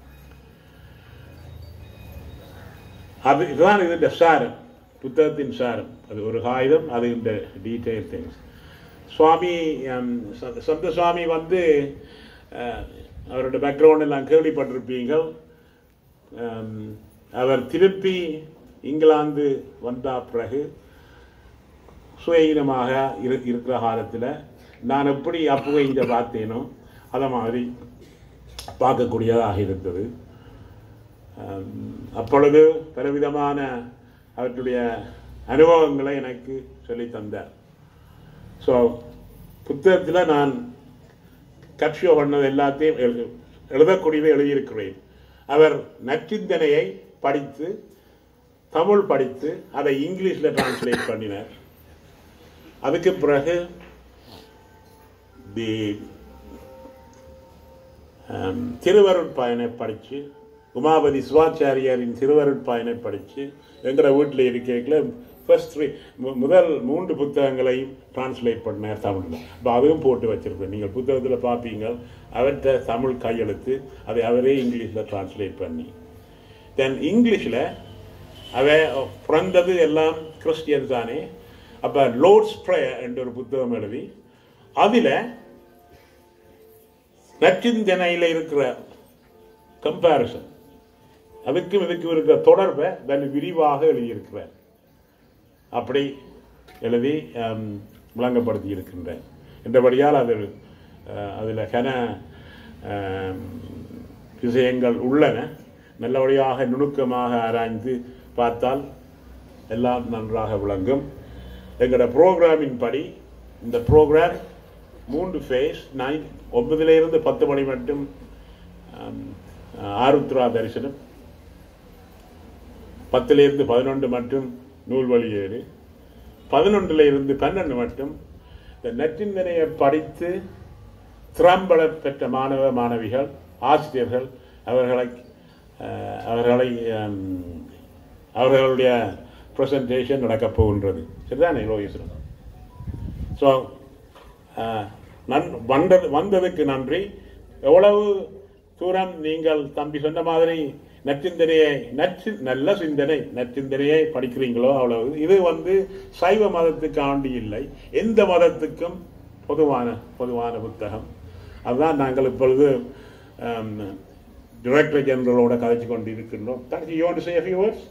அது இதுதான் இதுன்ற சாரம் புத்தகத்தின் சாரம் அது ஒரு காகிதம் அது இந்த டீட்டெயில் திங்ஸ் சுவாமி ஹம், சந்த- சந்த சுவாமி வந்து அஹ், அவரோட பேக்ரவுண்ட் எல்லாம் கேள்விப்பட்டிருப்பீங்க ஹம், அவர் திருப்பி இங்கிலாந்து வந்த பிறகு சுயீனமாக இரு இருக்கிற காலத்தில் நான் எப்படி அப்போ இங்கே பார்த்தேனோ அதை மாதிரி பார்க்கக்கூடியதாக இருந்தது ஹம், அப்பொழுது பலவிதமான அவற்றுடைய அனுபவங்களை எனக்கு சொல்லித் தந்தார் ஸோ புத்தகத்தில் நான் கட்சியோ பண்ணது எல்லாத்தையும் எழு எழுதக்கூடியதை எழுதியிருக்கிறேன் அவர் நச்சிந்தனையை படித்து தமிழ் படித்து அதை இங்கிலீஷில் டிரான்ஸ்லேட் பண்ணினார் அதுக்கு பிறகு தி திருவருட்பாயனை படித்து உமாபதி சிவாச்சாரியாரின் திருவருட்பாயனை படித்து எங்களோட வீட்டில் இருக்கையில் ஃபர்ஸ்ட் த்ரீ முதல் மூன்று புத்தகங்களையும் டிரான்ஸ்லேட் பண்ணார் தமிழில் இப்போ அதுவும் போட்டு வச்சிருப்பேன் நீங்கள் புத்தகத்தில் பார்ப்பீங்க அவர்கிட்ட தமிழ் கையெழுத்து அதை அவரே இங்கிலீஷில் டிரான்ஸ்லேட் பண்ணி தென் இங்கிலீஷில் அவ பிறந்தது எல்லாம் கிறிஸ்டியன் தானே அப்போ லோட்ஸ் ப்ரேயர் என்ற ஒரு புத்தகம் எழுதி அதில் நச்சிந்தனையில் இருக்கிற கம்பேரிசன் அதுக்கும் இதுக்கும் இருக்கிற தொடர்பை வெகு விரிவாக எழுதியிருக்கிறார் அப்படி எழுதி ஆம், விளங்கப்படுத்தி இருக்கின்றேன் என்றபடியால் அது அதில் கன ஆம், விஷயங்கள் உள்ளன நல்லபடியாக நுணுக்கமாக ஆராய்ந்து பார்த்தால் எல்லாம் நன்றாக விளங்கும் எங்களோட ப்ரோக்ராமின் படி இந்த ப்ரோக்ராம் மூன்று ஃபேஸ் நைன் ஒன்பதுலேருந்து பத்து மணி மட்டும் ஆம், ஆருத்ரா தரிசனம் பத்திலிருந்து பதினொன்று மட்டும் நூல்வழி ஏழு பதினொன்றில் இருந்து பன்னெண்டு மட்டும் இந்த நற்றிந்தனையை படித்து திறம்பட பெற்ற மாணவ மாணவிகள் ஆசிரியர்கள் அவர்களை அஹ், அவர்களை ஹம், அவர்களுடைய ப்ரெசன்டேஷன் நடக்கப் போகின்றது சரிதானே லோகேஸ்வரன் ஸோ நன் வந்தது வந்ததுக்கு நன்றி எவ்வளவு தூரம் நீங்கள் தம்பி சொன்ன மாதிரி நற்சிந்தனையை நச்சு நல்ல சிந்தனை நற்சிந்தனையை படிக்கிறீங்களோ அவ்வளவு இது வந்து சைவ மதத்துக்காண்டி இல்லை எந்த மதத்துக்கும் பொதுவான பொதுவான புத்தகம் அதுதான் நாங்கள் இப்பொழுது ஆம், டைரக்டர் ஜெனரலோட கதைச்சு கொண்டு இருக்கின்றோம் தங்கச்சி you want say a few words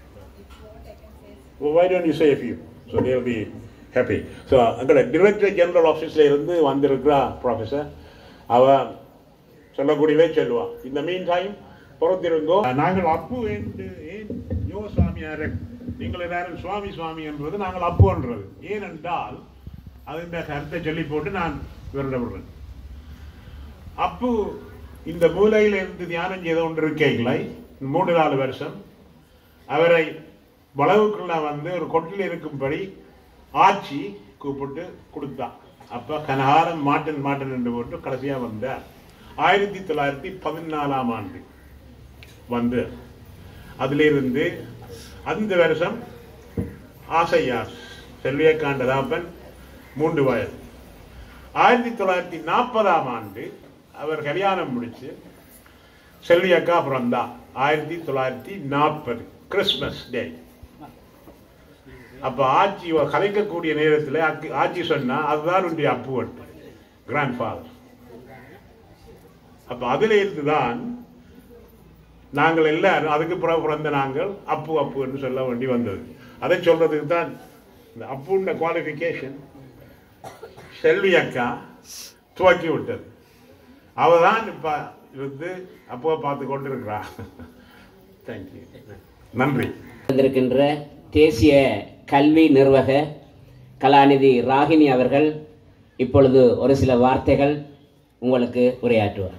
well, why don't you say a few so they'll be happy so அங்கே டைரக்டர் ஜெனரல் ஆஃபீஸில் இருந்து வந்திருக்கிறா ப்ரொஃபஸர் அவ சொல்லக்கூடியவே சொல்லுவான் இந்த மீன் டைம் பொறுத்திருந்தோ நாங்கள் அப்பு என்று ஏன் யோ சுவாமியார் நீங்கள் எல்லாரும் சுவாமி சுவாமி என்பது நாங்கள் அப்புன்றது ஏனென்றால் அது இந்த கருத்தை சொல்லி போட்டு நான் விரட விடுறேன் அப்பு இந்த மூலையில் இருந்து தியானம் செய்து கொண்டிருக்கீங்களை மூன்று நாலு வருஷம் அவரை வளவுக்குள்ள வந்து ஒரு கொட்டில் இருக்கும்படி ஆட்சி கூப்பிட்டு கொடுத்தா அப்ப கனகாரம் மாட்டன் மாட்டன் என்று போட்டு கடைசியா வந்தார் ஆயிரத்தி தொள்ளாயிரத்தி பதினாலாம் ஆண்டு வந்து அதிலிருந்து அந்த வருஷம் ஆசையார் செல்வியக்காண்டதாப்பன் மூன்று வயது ஆயிரத்தி தொள்ளாயிரத்தி நாற்பதாம் ஆண்டு அவர் கல்யாணம் முடிச்சு செல்வி அக்கா பிறந்தா ஆயிரத்தி தொள்ளாயிரத்தி நாற்பது கிறிஸ்மஸ் டே அப்ப ஆட்சி இவ கலைக்கக்கூடிய நேரத்தில் அக்கு- ஆட்சி சொன்னா அதுதான் உன்னுடைய அப்புவன் கிராண்ட் ஃபாதர் அப்ப அதுல இருந்துதான் நாங்கள் எல்லாரும் அதுக்கு பிறகு பிறந்த நாங்கள் அப்பு அப்பு என்று சொல்ல வேண்டி வந்தது அதை சொல்றதுக்கு தான் இந்த அப்புன்ற குவாலிஃபிகேஷன் செல்வி அக்கா துவக்கி விட்டது அவ தான் இப்ப இருந்து அப்போ பார்த்து கொண்டிருக்கிறா தேங்க்யூ நன்றி வந்திருக்கின்ற தேசிய கல்வி நிர்வாக கலாநிதி ராகினி அவர்கள் இப்பொழுது ஒரு சில வார்த்தைகள் உங்களுக்கு உரையாற்றுவார்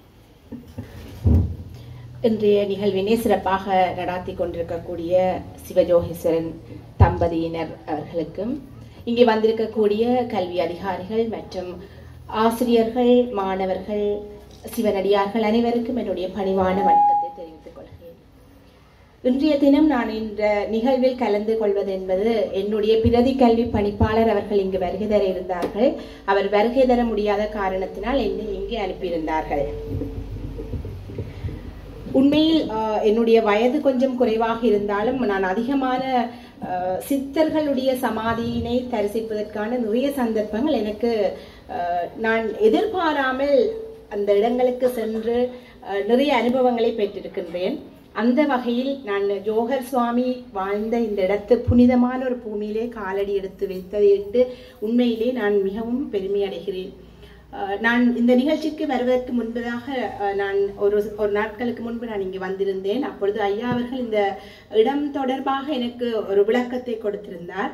இன்றைய நிகழ்வினை சிறப்பாக நடாத்தி கொண்டிருக்கக்கூடிய சிவஜோகேஸ்வரன் தம்பதியினர் அவர்களுக்கும் இங்கே வந்திருக்கக்கூடிய கல்வி அதிகாரிகள் மற்றும் ஆசிரியர்கள் மாணவர்கள் சிவனடியார்கள் அனைவருக்கும் என்னுடைய பணிவான வணக்கத்தை தெரிவித்துக் கொள்கிறேன் இன்றைய தினம் நான் இந்த நிகழ்வில் கலந்து கொள்வது என்பது என்னுடைய பிரதி கல்வி பணிப்பாளர் அவர்கள் இங்கு வருகை தர இருந்தார்கள் அவர் வருகை தர முடியாத காரணத்தினால் என்னை இங்கே அனுப்பியிருந்தார்கள் உண்மையில் ஆஹ், என்னுடைய வயது கொஞ்சம் குறைவாக இருந்தாலும் நான் அதிகமான ஆஹ், சித்தர்களுடைய சமாதியினை தரிசிப்பதற்கான நிறைய சந்தர்ப்பங்கள் எனக்கு ஆஹ், நான் எதிர்பாராமல் அந்த இடங்களுக்கு சென்று ஆஹ், நிறைய அனுபவங்களை பெற்றிருக்கின்றேன் அந்த வகையில் நான் ஜோகர் சுவாமி வாழ்ந்த இந்த இடத்து புனிதமான ஒரு பூமியிலே காலடி எடுத்து வைத்ததையிட்டு உண்மையிலே நான் மிகவும் பெருமை அடைகிறேன் அஹ் நான் இந்த நிகழ்ச்சிக்கு வருவதற்கு முன்பதாக அஹ், நான் ஒரு ஒரு நாட்களுக்கு முன்பு நான் இங்கு வந்திருந்தேன் அப்பொழுது ஐயா அவர்கள் இந்த இடம் தொடர்பாக எனக்கு ஒரு விளக்கத்தை கொடுத்திருந்தார்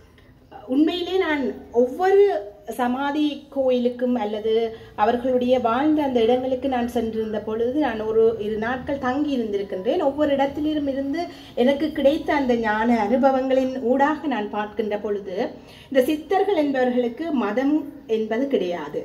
உண்மையிலே நான் ஒவ்வொரு சமாதி கோயிலுக்கும் அல்லது அவர்களுடைய வாழ்ந்த அந்த இடங்களுக்கு நான் சென்றிருந்த பொழுது நான் ஒரு இரு நாட்கள் தங்கி இருந்திருக்கின்றேன் ஒவ்வொரு இடத்திலும் இருந்து எனக்கு கிடைத்த அந்த ஞான அனுபவங்களின் ஊடாக நான் பார்க்கின்ற பொழுது இந்த சித்தர்கள் என்பவர்களுக்கு மதம் என்பது கிடையாது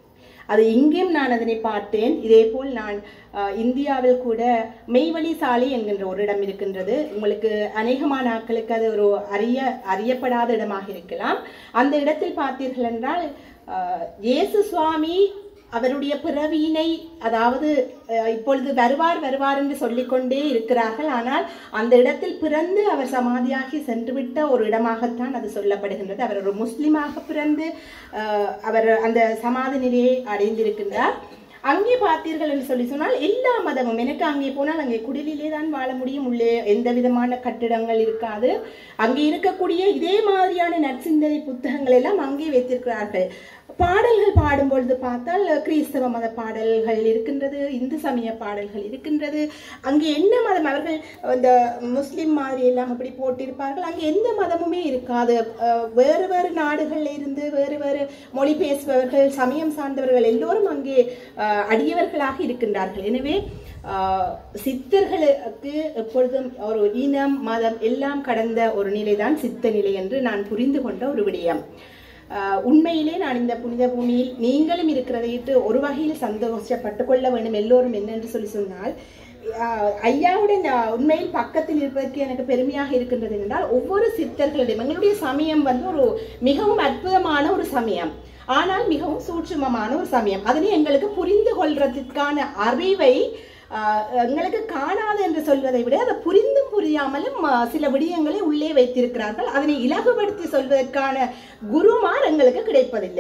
அது இங்கேயும் நான் அதனை பார்த்தேன் இதேபோல் நான் அஹ், இந்தியாவில் கூட மெய்வழி சாலை என்கின்ற ஒரு இடம் இருக்கின்றது உங்களுக்கு அநேகமான ஆட்களுக்கு அது ஒரு அறிய அறியப்படாத இடமாக இருக்கலாம் அந்த இடத்தில் பார்த்தீர்கள் என்றால் அஹ், இயேசு சுவாமி அவருடைய பிறவியினை அதாவது அஹ், இப்பொழுது வருவார் வருவார் என்று சொல்லிக்கொண்டே இருக்கிறார்கள் ஆனால் அந்த இடத்தில் பிறந்து அவர் சமாதியாகி சென்றுவிட்ட ஒரு இடமாகத்தான் அது சொல்லப்படுகின்றது அவர் ஒரு முஸ்லிமாக பிறந்து அஹ், அவர் அந்த சமாதி நிலையை அடைந்திருக்கின்றார் அங்கே பார்த்தீர்கள் என்று சொல்லி சொன்னால் எல்லா மதமும் எனக்கு அங்கே போனால் அங்கே குடிலிலே தான் வாழ முடியும் உள்ளே எந்த விதமான கட்டிடங்கள் இருக்காது அங்கே இருக்கக்கூடிய இதே மாதிரியான நற்சிந்தனை புத்தகங்கள் எல்லாம் அங்கே வைத்திருக்கிறார்கள் பாடல்கள் பாடும்பொழுது பார்த்தால் கிறிஸ்தவ மத பாடல்கள் இருக்கின்றது இந்து சமய பாடல்கள் இருக்கின்றது அங்கே என்ன மதம் அவர்கள் இந்த முஸ்லிம் மாதிரி எல்லாம் அப்படி போட்டிருப்பார்கள் அங்கே எந்த மதமுமே இருக்காது அஹ் வேறு வேறு நாடுகளில் இருந்து வேறு வேறு மொழி பேசுபவர்கள் சமயம் சார்ந்தவர்கள் எல்லோரும் அங்கே அஹ், அடியவர்களாக இருக்கின்றார்கள் எனவே ஆஹ், சித்தர்களுக்கு எப்பொழுதும் ஒரு இனம் மதம் எல்லாம் கடந்த ஒரு நிலைதான் சித்த நிலை என்று நான் புரிந்து கொண்ட ஒரு விடயம் ஆஹ், உண்மையிலே நான் இந்த புனித பூமியில் நீங்களும் இருக்கிறதையிட்டு ஒரு வகையில் சந்தோஷப்பட்டு கொள்ள வேண்டும் எல்லோரும் என்னென்று சொல்லி சொன்னால் ஆஹ், ஐயாவுடன் நான் உண்மையில் பக்கத்தில் இருப்பதற்கு எனக்கு பெருமையாக இருக்கின்றது என்றால் ஒவ்வொரு சித்தர்களிடம் எங்களுடைய சமயம் வந்து ஒரு மிகவும் அற்புதமான ஒரு சமயம் ஆனால் மிகவும் சூட்சுமமான ஒரு சமயம் அதனை எங்களுக்கு புரிந்து கொள்றதுக்கான அறிவை ஆஹ், எங்களுக்கு காணாது என்று சொல்வதை விட அதை புரிந்தும் புரியாமலும் ஆஹ், சில விடயங்களை உள்ளே வைத்திருக்கிறார்கள் அதனை இலகுபடுத்தி சொல்வதற்கான குருமார் எங்களுக்கு கிடைப்பதில்லை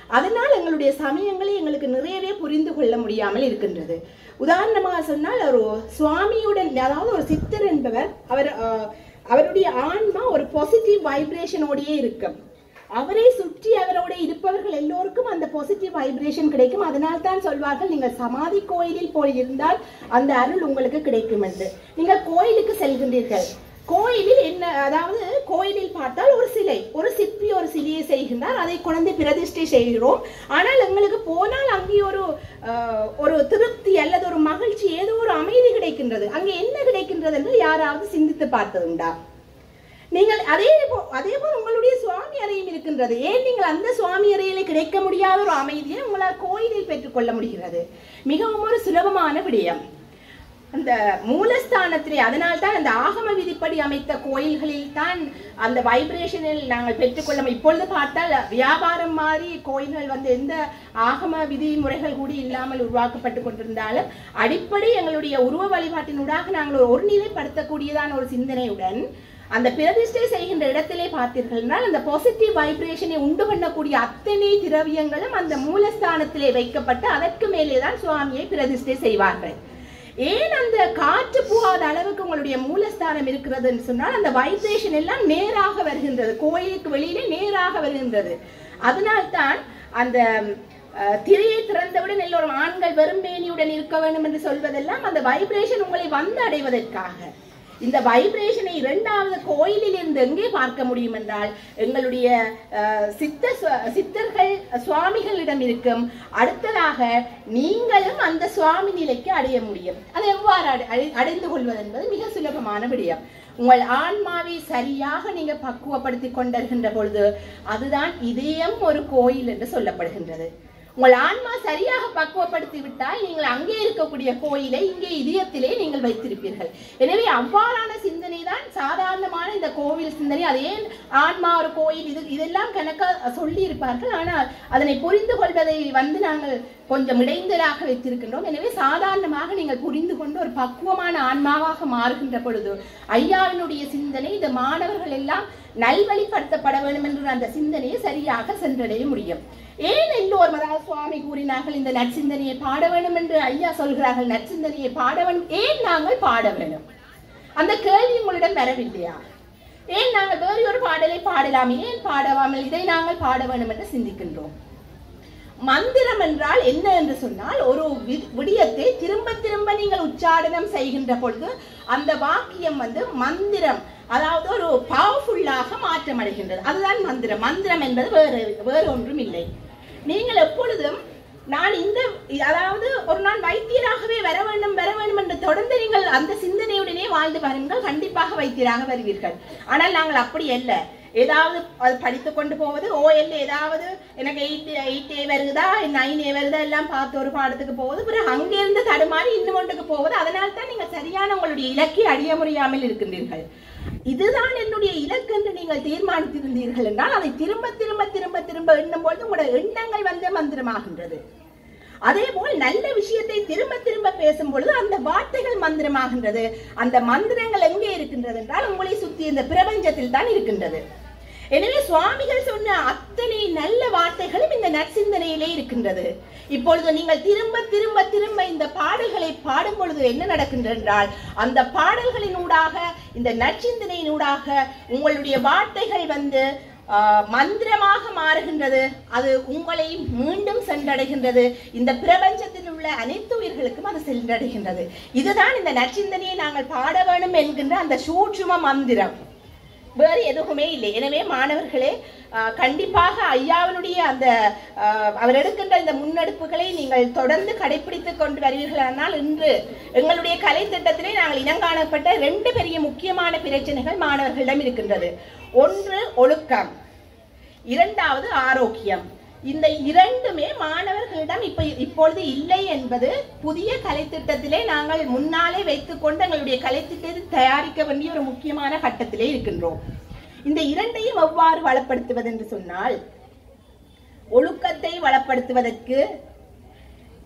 அதனால் எங்களுடைய சமயங்களை எங்களுக்கு நிறையவே புரிந்து கொள்ள முடியாமல் இருக்கின்றது உதாரணமாக சொன்னால் ஒரு சுவாமியுடன் அதாவது ஒரு சித்தர் என்பவர் அவர் அஹ், அவருடைய ஆன்மா ஒரு பாசிட்டிவ் வைப்ரேஷனோடயே இருக்கும் அவரை சுற்றி அவரோட இருப்பவர்கள் எல்லோருக்கும் அந்த பாசிட்டிவ் வைப்ரேஷன் கிடைக்கும் அதனால் தான் சொல்வார்கள் நீங்கள் சமாதி கோயிலில் போய் இருந்தால் அந்த அருள் உங்களுக்கு கிடைக்கும் என்று நீங்கள் கோயிலுக்கு செல்கின்றீர்கள் கோயிலில் என்ன அதாவது கோயிலில் பார்த்தால் ஒரு சிலை ஒரு சிற்பி ஒரு சிலையை செய்கின்றார் அதை கொண்டு பிரதிஷ்டை செய்கிறோம் ஆனால் எங்களுக்கு போனால் அங்கே ஒரு அஹ், ஒரு திருப்தி அல்லது ஒரு மகிழ்ச்சி ஏதோ ஒரு அமைதி கிடைக்கின்றது அங்கே என்ன கிடைக்கின்றது என்று யாராவது சிந்தித்து பார்த்ததுண்டா நீங்கள் அதே போ- அதே போல் உங்களுடைய சுவாமி அறையும் இருக்கின்றது ஏன் நீங்கள் அந்த சுவாமி அறையிலே கிடைக்க முடியாத ஒரு அமைதியை உங்களால் கோயிலில் பெற்றுக்கொள்ள முடிகிறது மிகவும் ஒரு சுலபமான விடயம் அந்த மூலஸ்தானத்திலே அதனால் தான் அந்த ஆகம விதிப்படி அமைத்த கோயில்களில் தான் அந்த வைப்ரேஷனில் நாங்கள் பெற்றுக்கொள்ள முடியும். இப்பொழுது பார்த்தால் வியாபாரம் மாதிரி கோயில்கள் வந்து எந்த ஆகம விதிமுறைகள் கூட இல்லாமல் உருவாக்கப்பட்டு கொண்டிருந்தாலும் அடிப்படை எங்களுடைய உருவ வழிபாட்டினூடாக நாங்கள் ஒரு ஒருநிலைப்படுத்தக்கூடியதான ஒரு சிந்தனையுடன் அந்த பிரதிஷ்டை செய்கின்ற இடத்திலே பார்த்தீர்கள் என்றால் அந்த பாசிட்டிவ் வைப்ரேஷனை உண்டு பண்ணக்கூடிய அத்தனை திரவியங்களும் அந்த மூலஸ்தானத்திலே வைக்கப்பட்டு அதற்கு மேலே தான் சுவாமியை பிரதிஷ்டை செய்வார்கள் ஏன் அந்த காற்று புகாத அளவுக்கு உங்களுடைய மூலஸ்தானம் இருக்கிறதுன்னு சொன்னால் அந்த வைப்ரேஷன் எல்லாம் நேராக வருகின்றது கோயிலுக்கு வெளியிலே நேராக வருகின்றது அதனால்தான் அந்த அஹ், திரையை திறந்தவுடன் எல்லோரும் ஆண்கள் வெறும்பேனியுடன் இருக்க வேண்டும் என்று சொல்வதெல்லாம் அந்த வைப்ரேஷன் உங்களை வந்து அடைவதற்காக இந்த வைப்ரேஷனை இரண்டாவது கோயிலில் இருந்து எங்கே பார்க்க முடியும் என்றால் எங்களுடைய அஹ், சித்த சுவ- சித்தர்கள் சுவாமிகளிடம் இருக்கும் அடுத்ததாக நீங்களும் அந்த சுவாமி நிலைக்கு அடைய முடியும் அதை எவ்வாறு அடை- அடை- அடைந்து கொள்வது என்பது மிக சுலபமான விடயம் உங்கள் ஆன்மாவை சரியாக நீங்க பக்குவப்படுத்தி கொண்டிருக்கின்ற பொழுது அதுதான் இதயம் ஒரு கோயில் என்று சொல்லப்படுகின்றது உங்கள் ஆன்மா சரியாக பக்குவப்படுத்தி விட்டால் நீங்கள் அங்கே இருக்கக்கூடிய கோயிலை இங்கே இதயத்திலே நீங்கள் வைத்திருப்பீர்கள் எனவே அவ்வாறான சிந்தனை தான் சாதாரணமான இந்த கோவில் சிந்தனை அது ஏன் ஆன்மா ஒரு கோயில் இது இதெல்லாம் கணக்கா சொல்லி இருப்பார்கள் ஆனால் அதனை புரிந்து கொள்வதை வந்து நாங்கள் கொஞ்சம் இடைந்தலாக வைத்திருக்கின்றோம் எனவே சாதாரணமாக நீங்கள் புரிந்து கொண்டு ஒரு பக்குவமான ஆன்மாவாக மாறுகின்ற பொழுது ஐயாவினுடைய சிந்தனை இந்த மாணவர்கள் எல்லாம் நல்வழிப்படுத்தப்பட வேண்டும் என்ற அந்த சிந்தனையை சரியாக சென்றடைய முடியும் ஏன் எல்லோரும் அதாவது சுவாமி கூறினார்கள் இந்த நற்சிந்தனையை பாட வேண்டும் என்று ஐயா சொல்கிறார்கள் நற்சிந்தனையை பாட வேண்டும் ஏன் நாங்கள் பாட வேண்டும் அந்த கேள்வி உங்களிடம் வரவில்லையா ஏன் நாங்கள் வேறு ஒரு பாடலை பாடலாமே ஏன் பாடவாமல் இதை நாங்கள் பாட வேண்டும் என்று சிந்திக்கின்றோம் மந்திரம் என்றால் என்ன என்று சொன்னால் ஒரு வி- விடயத்தை திரும்ப திரும்ப நீங்கள் உச்சாடனம் செய்கின்ற பொழுது அந்த வாக்கியம் வந்து மந்திரம் அதாவது ஒரு பவர்ஃபுல்லாக மாற்றம் அடைகின்றது அதுதான் மந்திரம் மந்திரம் என்பது வேறு வேறு ஒன்றும் இல்லை நீங்கள் எப்பொழுதும் நான் இந்த அதாவது ஒரு நாள் வைத்தியராகவே வர வேண்டும் வர வேண்டும் என்று தொடர்ந்து நீங்கள் அந்த சிந்தனையுடனே வாழ்ந்து பாருங்கள் கண்டிப்பாக வைத்தியராக வருவீர்கள் ஆனால் நாங்கள் அப்படி அல்ல ஏதாவது அது படித்து கொண்டு போவது ஓஎல் ஏதாவது எனக்கு எயிட் எயிட் ஏ வருதா நைன் ஏ வருதா எல்லாம் பார்த்து ஒரு பாடத்துக்கு போகுது பிறகு அங்கிருந்து தடுமாறி இன்னும் ஒன்றுக்கு போவது அதனால் தான் நீங்கள் சரியான உங்களுடைய இலக்கை அடைய முடியாமல் இருக்கின்றீர்கள் இதுதான் என்னுடைய இலக்கு என்று நீங்கள் தீர்மானித்திருந்தீர்கள் என்றால் அதை திரும்ப திரும்ப திரும்ப திரும்ப எண்ணும் பொழுது உங்களுடைய எண்ணங்கள் வந்து மந்திரமாகின்றது அதே போல் நல்ல விஷயத்தை திரும்ப திரும்ப பேசும் பொழுது அந்த வார்த்தைகள் மந்திரமாகின்றது அந்த மந்திரங்கள் எங்கே இருக்கின்றது என்றால் உங்களை சுற்றி இந்த பிரபஞ்சத்தில் தான் இருக்கின்றது எனவே சுவாமிகள் சொன்ன அத்தனை நல்ல வார்த்தைகளும் இந்த நற்சிந்தனையிலே இருக்கின்றது இப்பொழுது நீங்கள் திரும்ப திரும்ப திரும்ப இந்த பாடல்களை பாடும் பொழுது என்ன நடக்கின்றது என்றால் அந்த பாடல்களினூடாக இந்த நற்சிந்தனையினூடாக உங்களுடைய வார்த்தைகள் வந்து ஆஹ், மந்திரமாக மாறுகின்றது அது உங்களை மீண்டும் சென்றடைகின்றது இந்த பிரபஞ்சத்தில் உள்ள அனைத்து உயிர்களுக்கும் அது சென்றடைகின்றது இதுதான் இந்த நற்சிந்தனையை நாங்கள் பாட வேண்டும் என்கின்ற அந்த சூட்சும மந்திரம் வேறு எதுவுமே இல்லை எனவே மாணவர்களே ஆஹ், கண்டிப்பாக ஐயாவினுடைய அந்த ஆஹ், அவர் எடுக்கின்ற இந்த முன்னெடுப்புகளை நீங்கள் தொடர்ந்து கடைபிடித்து கொண்டு வருவீர்களானால் இன்று எங்களுடைய கலை திட்டத்திலே நாங்கள் இனங்காணப்பட்ட ரெண்டு பெரிய முக்கியமான பிரச்சனைகள் மாணவர்களிடம் இருக்கின்றது ஒன்று ஒழுக்கம் இரண்டாவது ஆரோக்கியம் இந்த இரண்டுமே மாணவர்களிடம் இப்ப இப்பொழுது இல்லை என்பது புதிய கலைத்திட்டத்திலே நாங்கள் முன்னாலே வைத்துக்கொண்டு எங்களுடைய கலைத்திட்டத்தை தயாரிக்க வேண்டிய ஒரு முக்கியமான கட்டத்திலே இருக்கின்றோம் இந்த இரண்டையும் எவ்வாறு வளப்படுத்துவது என்று சொன்னால் ஒழுக்கத்தை வளப்படுத்துவதற்கு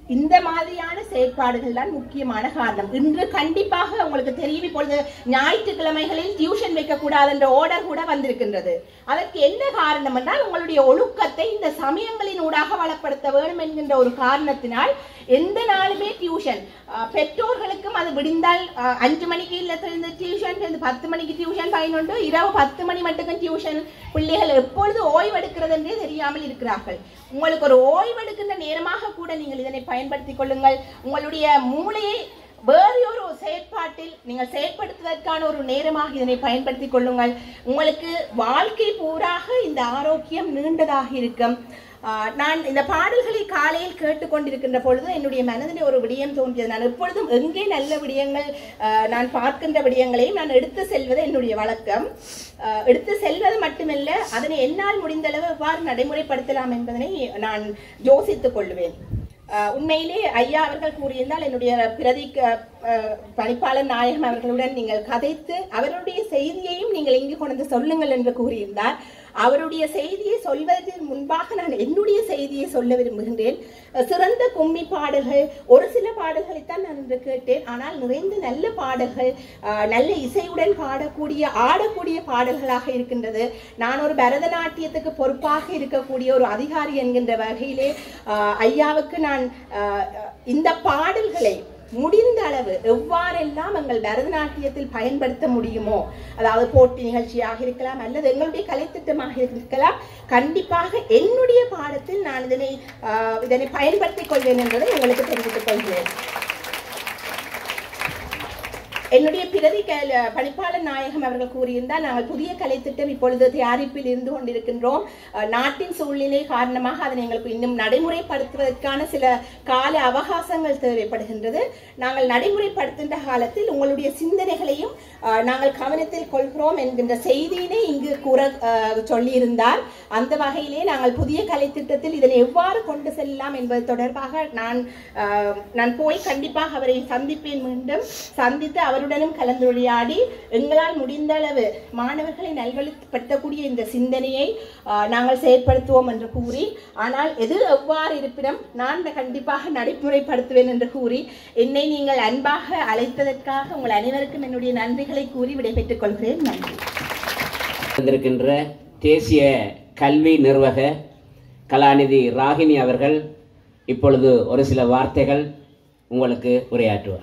இந்த மாதிரியான செயற்பாடுகள் தான் முக்கியமான காரணம் இன்று கண்டிப்பாக உங்களுக்கு தெரியும் இப்பொழுது ஞாயிற்றுக்கிழமைகளில் டியூஷன் வைக்கக்கூடாது என்ற ஆர்டர் கூட வந்திருக்கின்றது அதற்கு என்ன காரணம் என்றால் உங்களுடைய ஒழுக்கத்தை இந்த சமயங்களின் ஊடாக வளப்படுத்த வேண்டும் என்கின்ற ஒரு காரணத்தினால் எந்த நாளுமே டியூஷன் பெற்றோர்களுக்கும் அது விடிந்தால் அஹ், அஞ்சு மணிக்கு இல்லத்திலிருந்து டியூஷன் இருந்து பத்து மணிக்கு டியூஷன் பதினொன்று இரவு பத்து மணி மட்டுக்கும் டியூஷன் பிள்ளைகள் எப்பொழுது ஓய்வெடுக்கிறது என்றே தெரியாமல் இருக்கிறார்கள் உங்களுக்கு ஒரு ஓய்வெடுக்கின்ற நேரமாக கூட நீங்கள் இதனை பயன்படுத்திக் கொள்ளுங்கள் உங்களுடைய மூளையை வேறு ஒரு செயற்பாட்டில் நீங்கள் செயற்படுத்துவதற்கான ஒரு நேரமாக இதனை பயன்படுத்திக் கொள்ளுங்கள் உங்களுக்கு வாழ்க்கை பூராக இந்த ஆரோக்கியம் நீண்டதாக இருக்கும் ஆஹ் நான் இந்த பாடல்களை காலையில் கேட்டுக்கொண்டிருக்கின்ற பொழுது என்னுடைய மனதில் ஒரு விடயம் தோன்றியது நான் எப்பொழுதும் எங்கே நல்ல விடயங்கள் ஆஹ் நான் பார்க்கின்ற விடயங்களையும் நான் எடுத்து செல்வது என்னுடைய வழக்கம் ஆஹ் எடுத்து செல்வது மட்டுமல்ல அதனை என்னால் முடிந்தளவு எவ்வாறு நடைமுறைப்படுத்தலாம் என்பதனை நான் யோசித்துக் கொள்வேன் ஆஹ் உண்மையிலே ஐயா அவர்கள் கூறியிருந்தால் என்னுடைய பிரதி க- ஆஹ் பணிப்பாளர் நாயகம் அவர்களுடன் நீங்கள் கதைத்து அவருடைய செய்தியையும் நீங்கள் இங்கு கொண்டு வந்து சொல்லுங்கள் என்று கூறியிருந்தார் அவருடைய செய்தியை சொல்வதற்கு முன்பாக நான் என்னுடைய செய்தியை சொல்ல விரும்புகின்றேன் அஹ் சிறந்த கும்மி பாடல்கள் ஒரு சில பாடல்களைத்தான் நான் இன்று கேட்டேன் ஆனால் நிறைந்த நல்ல பாடல்கள் அஹ் நல்ல இசையுடன் பாடக்கூடிய ஆடக்கூடிய பாடல்களாக இருக்கின்றது நான் ஒரு பரதநாட்டியத்துக்கு பொறுப்பாக இருக்கக்கூடிய ஒரு அதிகாரி என்கின்ற வகையிலே அஹ் ஐயாவுக்கு நான் அஹ் இந்த பாடல்களை முடிந்த அளவு எவ்வாறெல்லாம் எங்கள் பரதநாட்டியத்தில் பயன்படுத்த முடியுமோ அதாவது போட்டி நிகழ்ச்சியாக இருக்கலாம் அல்லது எங்களுடைய கலைத்திட்டமாக இருக்கலாம் கண்டிப்பாக என்னுடைய பாடத்தில் நான் இதனை ஆஹ், இதனை பயன்படுத்திக் கொள்வேன் என்பதை உங்களுக்கு தெரிவித்துக் கொள்கிறேன் என்னுடைய பிரதி க- பணிப்பாளர் நாயகம் அவர்கள் கூறியிருந்தால் நாங்கள் புதிய கலைத்திட்டம் இப்பொழுது தயாரிப்பில் இருந்து கொண்டிருக்கின்றோம் அஹ், நாட்டின் சூழ்நிலை காரணமாக அதனை எங்களுக்கு இன்னும் நடைமுறைப்படுத்துவதற்கான சில கால அவகாசங்கள் தேவைப்படுகின்றது நாங்கள் நடைமுறைப்படுத்துகின்ற காலத்தில் உங்களுடைய சிந்தனைகளையும் அஹ், நாங்கள் கவனத்தில் கொள்கிறோம் என்கின்ற செய்தியினை இங்கு கூற அஹ், சொல்லியிருந்தார் அந்த வகையிலே நாங்கள் புதிய கலைத்திட்டத்தில் இதனை எவ்வாறு கொண்டு செல்லலாம் என்பது தொடர்பாக நான் அஹ், நான் போய் கண்டிப்பாக அவரை சந்திப்பேன் மீண்டும் சந்தித்து அவருடனும் கலந்துரையாடி எங்களால் முடிந்த அளவு மாணவர்களை நல்வழிப்படுத்தக்கூடிய இந்த சிந்தனையை அஹ், நாங்கள் செயற்படுத்துவோம் என்று கூறி ஆனால் எது எவ்வாறு இருப்பினும் நான் கண்டிப்பாக நடைமுறைப்படுத்துவேன் என்று கூறி என்னை நீங்கள் அன்பாக அழைத்ததற்காக உங்கள் அனைவருக்கும் என்னுடைய நன்றிகளை கூறி விடைபெற்றுக் கொள்கிறேன் நன்றி வந்திருக்கின்ற தேசிய கல்வி நிர்வாக கலாநிதி ராகினி அவர்கள் இப்பொழுது ஒரு சில வார்த்தைகள் உங்களுக்கு உரையாற்றுவார்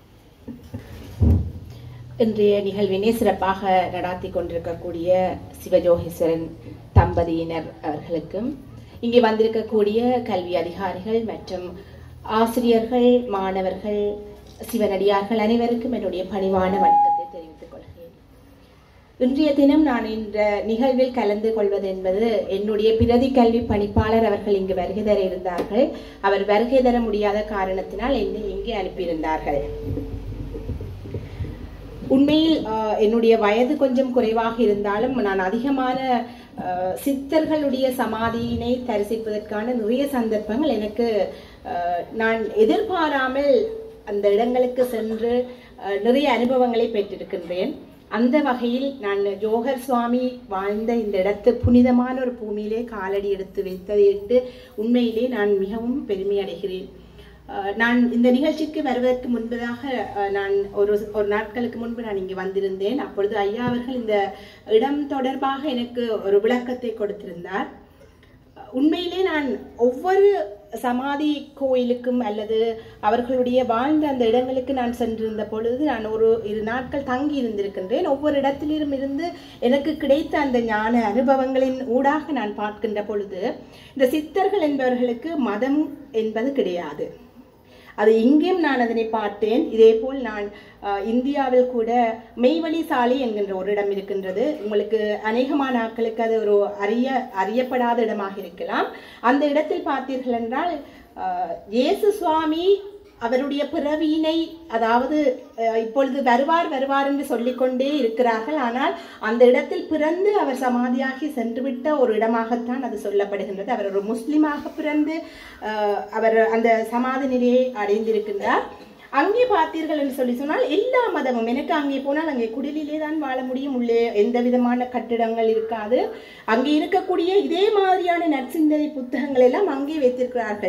இன்றைய நிகழ்வினை சிறப்பாக நடாத்தி கொண்டிருக்கக்கூடிய சிவஜோகேஸ்வரன் தம்பதியினர் அவர்களுக்கும் இங்கே வந்திருக்கக்கூடிய கல்வி அதிகாரிகள் மற்றும் ஆசிரியர்கள் மாணவர்கள் சிவனடியார்கள் அனைவருக்கும் என்னுடைய பணிவான வணக்கத்தை தெரிவித்துக் கொள்கிறேன் இன்றைய தினம் நான் இந்த நிகழ்வில் கலந்து கொள்வது என்பது என்னுடைய பிரதி கல்வி பணிப்பாளர் அவர்கள் இங்கு வருகை தர இருந்தார்கள் அவர் வருகை தர முடியாத காரணத்தினால் என்னை இங்கே அனுப்பியிருந்தார்கள் உண்மையில் ஆஹ், என்னுடைய வயது கொஞ்சம் குறைவாக இருந்தாலும் நான் அதிகமான ஆஹ், சித்தர்களுடைய சமாதியினை தரிசிப்பதற்கான நிறைய சந்தர்ப்பங்கள் எனக்கு ஆஹ், நான் எதிர்பாராமல் அந்த இடங்களுக்கு சென்று ஆஹ், நிறைய அனுபவங்களை பெற்றிருக்கின்றேன் அந்த வகையில் நான் ஜோகர் சுவாமி வாழ்ந்த இந்த இடத்து புனிதமான ஒரு பூமியிலே காலடி எடுத்து வைத்ததையிட்டு உண்மையிலே நான் மிகவும் பெருமை அடைகிறேன் அஹ் நான் இந்த நிகழ்ச்சிக்கு வருவதற்கு முன்பதாக அஹ், நான் ஒரு ஒரு நாட்களுக்கு முன்பு நான் இங்கே வந்திருந்தேன் அப்பொழுது ஐயா அவர்கள் இந்த இடம் தொடர்பாக எனக்கு ஒரு விளக்கத்தை கொடுத்திருந்தார் உண்மையிலே நான் ஒவ்வொரு சமாதி கோயிலுக்கும் அல்லது அவர்களுடைய வாழ்ந்த அந்த இடங்களுக்கு நான் சென்றிருந்த பொழுது நான் ஒரு இரு நாட்கள் தங்கி இருந்திருக்கின்றேன் ஒவ்வொரு இடத்திலும் இருந்து எனக்கு கிடைத்த அந்த ஞான அனுபவங்களின் ஊடாக நான் பார்க்கின்ற பொழுது இந்த சித்தர்கள் என்பவர்களுக்கு மதம் என்பது கிடையாது அது இங்கேயும் நான் அதனை பார்த்தேன் இதேபோல் நான் அஹ், இந்தியாவில் கூட மெய்வழி சாலை என்கின்ற ஒரு இடம் இருக்கின்றது உங்களுக்கு அநேகமான ஆட்களுக்கு அது ஒரு அறிய அறியப்படாத இடமாக இருக்கலாம் அந்த இடத்தில் பார்த்தீர்கள் என்றால் அஹ், இயேசு சுவாமி அவருடைய பிறவியினை அதாவது அஹ், இப்பொழுது வருவார் வருவார் என்று சொல்லிக்கொண்டே இருக்கிறார்கள் ஆனால் அந்த இடத்தில் பிறந்து அவர் சமாதியாகி சென்றுவிட்ட ஒரு இடமாகத்தான் அது சொல்லப்படுகின்றது அவர் ஒரு முஸ்லிமாக பிறந்து அஹ், அவர் அந்த சமாதி நிலையை அடைந்திருக்கின்றார் அங்கே பார்த்தீர்கள் என்று சொல்லி சொன்னால் எல்லா மதமும் எனக்கு அங்கே போனால் அங்கே குடிலிலே தான் வாழ முடியும் உள்ளே எந்த விதமான கட்டிடங்கள் இருக்காது அங்கே இருக்கக்கூடிய இதே மாதிரியான நற்சிந்தனை புத்தகங்கள் எல்லாம் அங்கே வைத்திருக்கிறார்கள்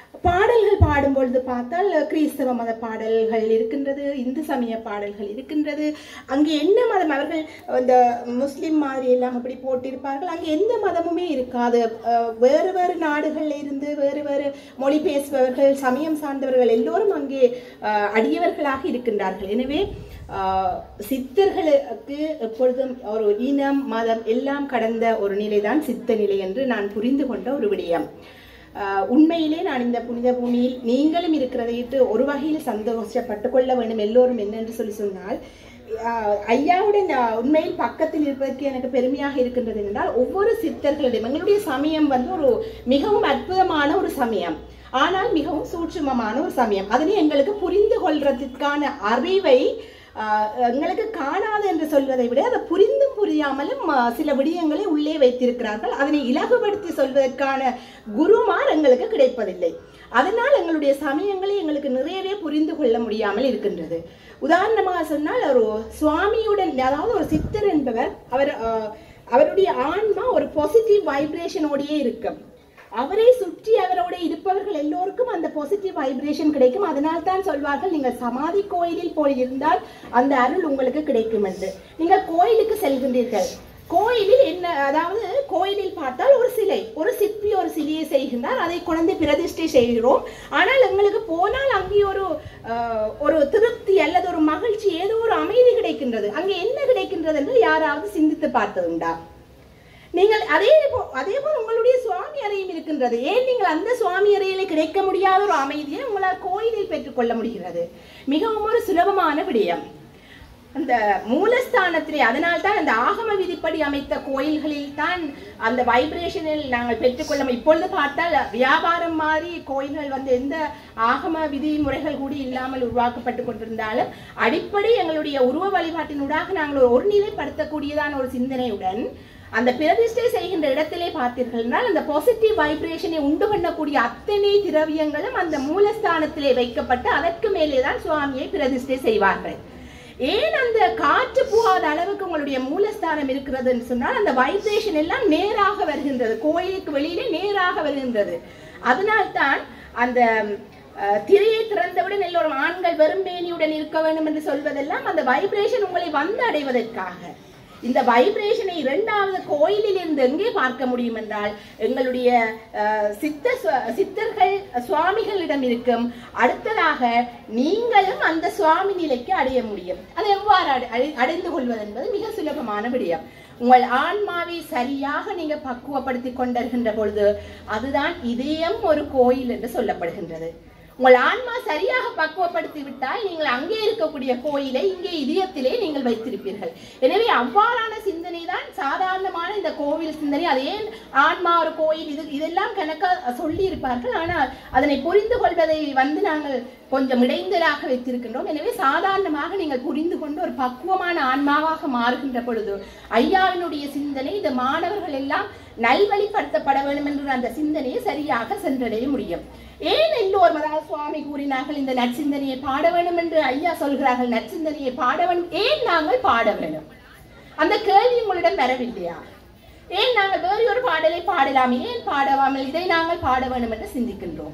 பாடல்கள் பாடும் பொழுது பார்த்தால் கிறிஸ்தவ மத பாடல்கள் இருக்கின்றது இந்து சமய பாடல்கள் இருக்கின்றது அங்கே என்ன மதம் அவர்கள் இந்த முஸ்லிம் மாதிரி எல்லாம் அப்படி போட்டிருப்பார்கள் அங்கே எந்த மதமுமே இருக்காது அஹ், வேறு வேறு நாடுகள்ல இருந்து வேறு வேறு மொழி பேசுபவர்கள் சமயம் சார்ந்தவர்கள் எல்லோரும் அங்கே அஹ், அடியவர்களாக இருக்கின்றார்கள் எனவே ஆஹ், சித்தர்களுக்கு எப்பொழுதும் ஒரு இனம் மதம் எல்லாம் கடந்த ஒரு நிலைதான் சித்த நிலை என்று நான் புரிந்து கொண்ட ஒரு விடயம் ஆஹ், உண்மையிலே நான் இந்த புனித பூமியில் நீங்களும் இருக்கிறதையிட்டு ஒரு வகையில் சந்தோஷப்பட்டு கொள்ள வேண்டும் எல்லோரும் என்னென்று சொல்லி சொன்னால் ஆஹ், ஐயாவுடன் நான் உண்மையில் பக்கத்தில் இருப்பதற்கு எனக்கு பெருமையாக இருக்கின்றது என்றால் ஒவ்வொரு சித்தர்களிடம் எங்களுடைய சமயம் வந்து ஒரு மிகவும் அற்புதமான ஒரு சமயம் ஆனால் மிகவும் சூட்சுமமான ஒரு சமயம் அதனை எங்களுக்கு புரிந்து கொள்றதுக்கான அறிவை ஆஹ், எங்களுக்கு காணாது என்று சொல்வதை விட அதை புரிந்தும் புரியாமலும் ஆஹ், சில விடயங்களை உள்ளே வைத்திருக்கிறார்கள் அதனை இலகுபடுத்தி சொல்வதற்கான குருமார் எங்களுக்கு கிடைப்பதில்லை அதனால் எங்களுடைய சமயங்களை எங்களுக்கு நிறையவே புரிந்து கொள்ள முடியாமல் இருக்கின்றது உதாரணமாக சொன்னால் ஒரு சுவாமியுடன் அதாவது ஒரு சித்தர் என்பவர் அவர் ஆஹ், அவருடைய ஆன்மா ஒரு பாசிட்டிவ் வைப்ரேஷனோடயே இருக்கும் அவரை சுற்றி அவரோட இருப்பவர்கள் எல்லோருக்கும் அந்த பாசிட்டிவ் வைப்ரேஷன் கிடைக்கும் அதனால் தான் சொல்வார்கள் நீங்கள் சமாதி கோயிலில் போய் இருந்தால் அந்த அருள் உங்களுக்கு கிடைக்கும் என்று நீங்கள் கோயிலுக்கு செல்கின்றீர்கள் கோயிலில் என்ன அதாவது கோயிலில் பார்த்தால் ஒரு சிலை ஒரு சிற்பி ஒரு சிலையை செய்கின்றார் அதை குழந்தை பிரதிஷ்டை செய்கிறோம் ஆனால் எங்களுக்கு போனால் அங்கே ஒரு ஆஹ், ஒரு திருப்தி அல்லது ஒரு மகிழ்ச்சி ஏதோ ஒரு அமைதி கிடைக்கின்றது அங்கே என்ன கிடைக்கின்றது என்று யாராவது சிந்தித்து பார்த்ததுண்டா நீங்கள் அதே போ- அதே போல் உங்களுடைய சுவாமி அறையும் இருக்கின்றது ஏன் நீங்கள் அந்த சுவாமி அறையிலே கிடைக்க முடியாத ஒரு அமைதியை உங்களால் கோயிலில் பெற்றுக்கொள்ள முடிகிறது மிகவும் ஒரு சுலபமான விடயம் அந்த மூலஸ்தானத்திலே அதனால் தான் அந்த ஆகம விதிப்படி அமைத்த கோயில்களில் தான் அந்த வைப்ரேஷனில் நாங்கள் பெற்றுக்கொள்ள முடியும். இப்பொழுது பார்த்தால் வியாபாரம் மாதிரி கோயில்கள் வந்து எந்த ஆகம விதிமுறைகள் கூட இல்லாமல் உருவாக்கப்பட்டு கொண்டிருந்தாலும் அடிப்படை எங்களுடைய உருவ வழிபாட்டினூடாக நாங்கள் ஒரு ஒருநிலைப்படுத்தக்கூடியதான ஒரு சிந்தனையுடன் அந்த பிரதிஷ்டை செய்கின்ற இடத்திலே பார்த்தீர்கள் என்றால் அந்த பாசிட்டிவ் வைப்ரேஷனை உண்டு பண்ணக்கூடிய அத்தனை திரவியங்களும் அந்த மூலஸ்தானத்திலே வைக்கப்பட்டு அதற்கு மேலே தான் சுவாமியை பிரதிஷ்டை செய்வார்கள் ஏன் அந்த காற்று புகாத அளவுக்கு உங்களுடைய மூலஸ்தானம் இருக்கிறதுன்னு சொன்னால் அந்த வைப்ரேஷன் எல்லாம் நேராக வருகின்றது கோயிலுக்கு வெளியிலே நேராக வருகின்றது அதனால்தான் அந்த அஹ், திரையை திறந்தவுடன் எல்லோரும் ஆண்கள் வெறும்பேனியுடன் இருக்க வேண்டும் என்று சொல்வதெல்லாம் அந்த வைப்ரேஷன் உங்களை வந்து அடைவதற்காக இந்த வைப்ரேஷனை இரண்டாவது கோயிலில் இருந்து எங்கே பார்க்க முடியும் என்றால் எங்களுடைய அஹ், சித்த சுவ- சித்தர்கள் சுவாமிகளிடம் இருக்கும் அடுத்ததாக நீங்களும் அந்த சுவாமி நிலைக்கு அடைய முடியும் அதை எவ்வாறு அடை- அடை- அடைந்து கொள்வது என்பது மிக சுலபமான விடயம் உங்கள் ஆன்மாவை சரியாக நீங்க பக்குவப்படுத்தி கொண்டிருக்கின்ற பொழுது அதுதான் இதயம் ஒரு கோயில் என்று சொல்லப்படுகின்றது உங்கள் ஆன்மா சரியாக பக்குவப்படுத்தி விட்டால் நீங்கள் அங்கே இருக்கக்கூடிய கோயிலை இங்கே இதயத்திலே நீங்கள் வைத்திருப்பீர்கள் எனவே அவ்வாறான சிந்தனை தான் சாதாரணமான இந்த கோவில் சிந்தனை அது ஏன் ஆன்மா ஒரு கோயில் இது இதெல்லாம் கணக்கா சொல்லி இருப்பார்கள் ஆனால் அதனை புரிந்து கொள்வதை வந்து நாங்கள் கொஞ்சம் இடைந்தலாக வைத்திருக்கின்றோம் எனவே சாதாரணமாக நீங்கள் புரிந்து கொண்டு ஒரு பக்குவமான ஆன்மாவாக மாறுகின்ற பொழுது ஐயாவினுடைய சிந்தனை இந்த மாணவர்கள் எல்லாம் நல்வழிப்படுத்தப்பட வேண்டும் என்ற அந்த சிந்தனையை சரியாக சென்றடைய முடியும் ஏன் எல்லோரும் அதாவது சுவாமி கூறினார்கள் இந்த நற்சிந்தனையை பாட வேண்டும் என்று ஐயா சொல்கிறார்கள் நற்சிந்தனையை பாட வேண்டும் ஏன் நாங்கள் பாட வேண்டும் அந்த கேள்வி உங்களிடம் வரவில்லையா ஏன் நாங்கள் வேறு ஒரு பாடலை பாடலாம் ஏன் பாடவாமல் இதை நாங்கள் பாட வேண்டும் என்று சிந்திக்கின்றோம்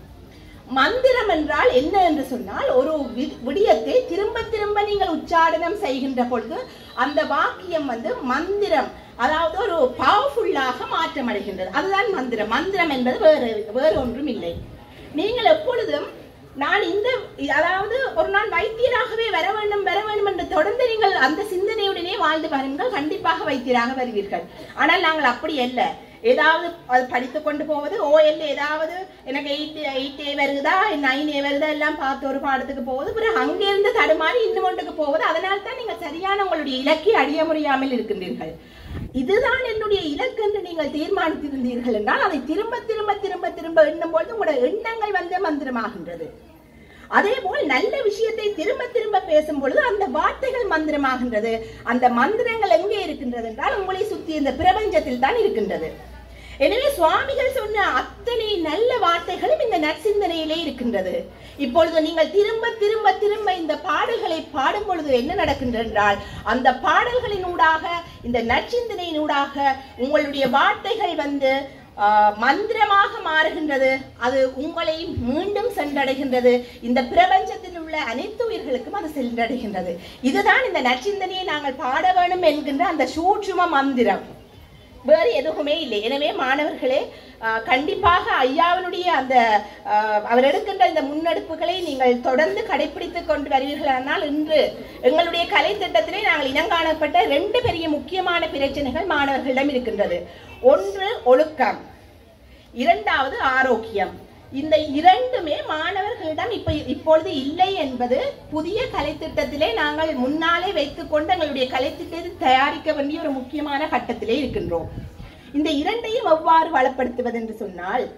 மந்திரம் என்றால் என்ன என்று சொன்னால் ஒரு வி- விடயத்தை திரும்ப திரும்ப நீங்கள் உச்சாடனம் செய்கின்ற பொழுது அந்த வாக்கியம் வந்து மந்திரம் அதாவது ஒரு பவர்ஃபுல்லாக மாற்றம் அடைகின்றது அதுதான் மந்திரம் மந்திரம் என்பது வேறு வேறு ஒன்றும் இல்லை நீங்கள் எப்பொழுதும் நான் இந்த அதாவது ஒரு நாள் வைத்தியராகவே வர வேண்டும் வர வேண்டும் என்று தொடர்ந்து நீங்கள் அந்த சிந்தனையுடனே வாழ்ந்து பாருங்கள் கண்டிப்பாக வைத்தியராக வருவீர்கள் ஆனால் நாங்கள் அப்படி அல்ல ஏதாவது அது படித்து கொண்டு போவது ஓஎல் ஏதாவது எனக்கு எயிட் எயிட் ஏ வருதா நைன் ஏ வருதா எல்லாம் பார்த்து ஒரு பாடத்துக்கு போவது பிறகு அங்கிருந்து தடுமாறி இன்னும் ஒன்றுக்கு போவது அதனால தான் நீங்கள் சரியான உங்களுடைய இலக்கை அடைய முடியாமல் இருக்கின்றீர்கள் இதுதான் என்னுடைய இலக்கு என்று நீங்கள் தீர்மானித்திருந்தீர்கள் என்றால் அதை திரும்ப திரும்ப திரும்ப திரும்ப எண்ணும் பொழுது உங்களுடைய எண்ணங்கள் வந்து மந்திரமாகின்றது அதே போல் நல்ல விஷயத்தை திரும்ப திரும்ப பேசும் பொழுது அந்த வார்த்தைகள் மந்திரமாகின்றது அந்த மந்திரங்கள் எங்கே இருக்கின்றது என்றால் உங்களை சுத்தி இந்த பிரபஞ்சத்தில் தான் இருக்கின்றது எனவே சுவாமிகள் சொன்ன அத்தனை நல்ல வார்த்தைகளும் இந்த நற்சிந்தனையிலே இருக்கின்றது இப்பொழுது நீங்கள் திரும்ப திரும்ப திரும்ப இந்த பாடல்களை பாடும் பொழுது என்ன நடக்கின்றது என்றால் அந்த பாடல்களினூடாக இந்த நற்சிந்தனையினூடாக உங்களுடைய வார்த்தைகள் வந்து ஆஹ், மந்திரமாக மாறுகின்றது அது உங்களை மீண்டும் சென்றடைகின்றது இந்த பிரபஞ்சத்தில் உள்ள அனைத்து உயிர்களுக்கும் அது சென்றடைகின்றது இதுதான் இந்த நச்சிந்தனையை நாங்கள் பாட வேணும் என்கின்ற அந்த சூட்சும மந்திரம் வேறு எதுவுமே இல்லை எனவே மாணவர்களே ஆஹ், கண்டிப்பாக ஐயாவினுடைய அந்த ஆஹ், அவர் எடுக்கின்ற இந்த முன்னெடுப்புகளை நீங்கள் தொடர்ந்து கடைபிடித்து கொண்டு வருவீர்களானால் இன்று எங்களுடைய கலை திட்டத்திலே நாங்கள் இனங்காணப்பட்ட ரெண்டு பெரிய முக்கியமான பிரச்சனைகள் மாணவர்களிடம் இருக்கின்றது ஒன்று ஒழுக்கம் இரண்டாவது ஆரோக்கியம் இந்த இரண்டுமே மாணவர்களிடம் இப்ப இப்பொழுது இல்லை என்பது புதிய கலைத்திட்டத்திலே நாங்கள் முன்னாலே வைத்துக்கொண்டு எங்களுடைய கலைத்திட்டத்தை தயாரிக்க வேண்டிய ஒரு முக்கியமான கட்டத்திலே இருக்கின்றோம் இந்த இரண்டையும் எவ்வாறு வளப்படுத்துவது என்று சொன்னால்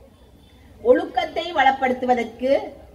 ஒழுக்கத்தை வளப்படுத்துவதற்கு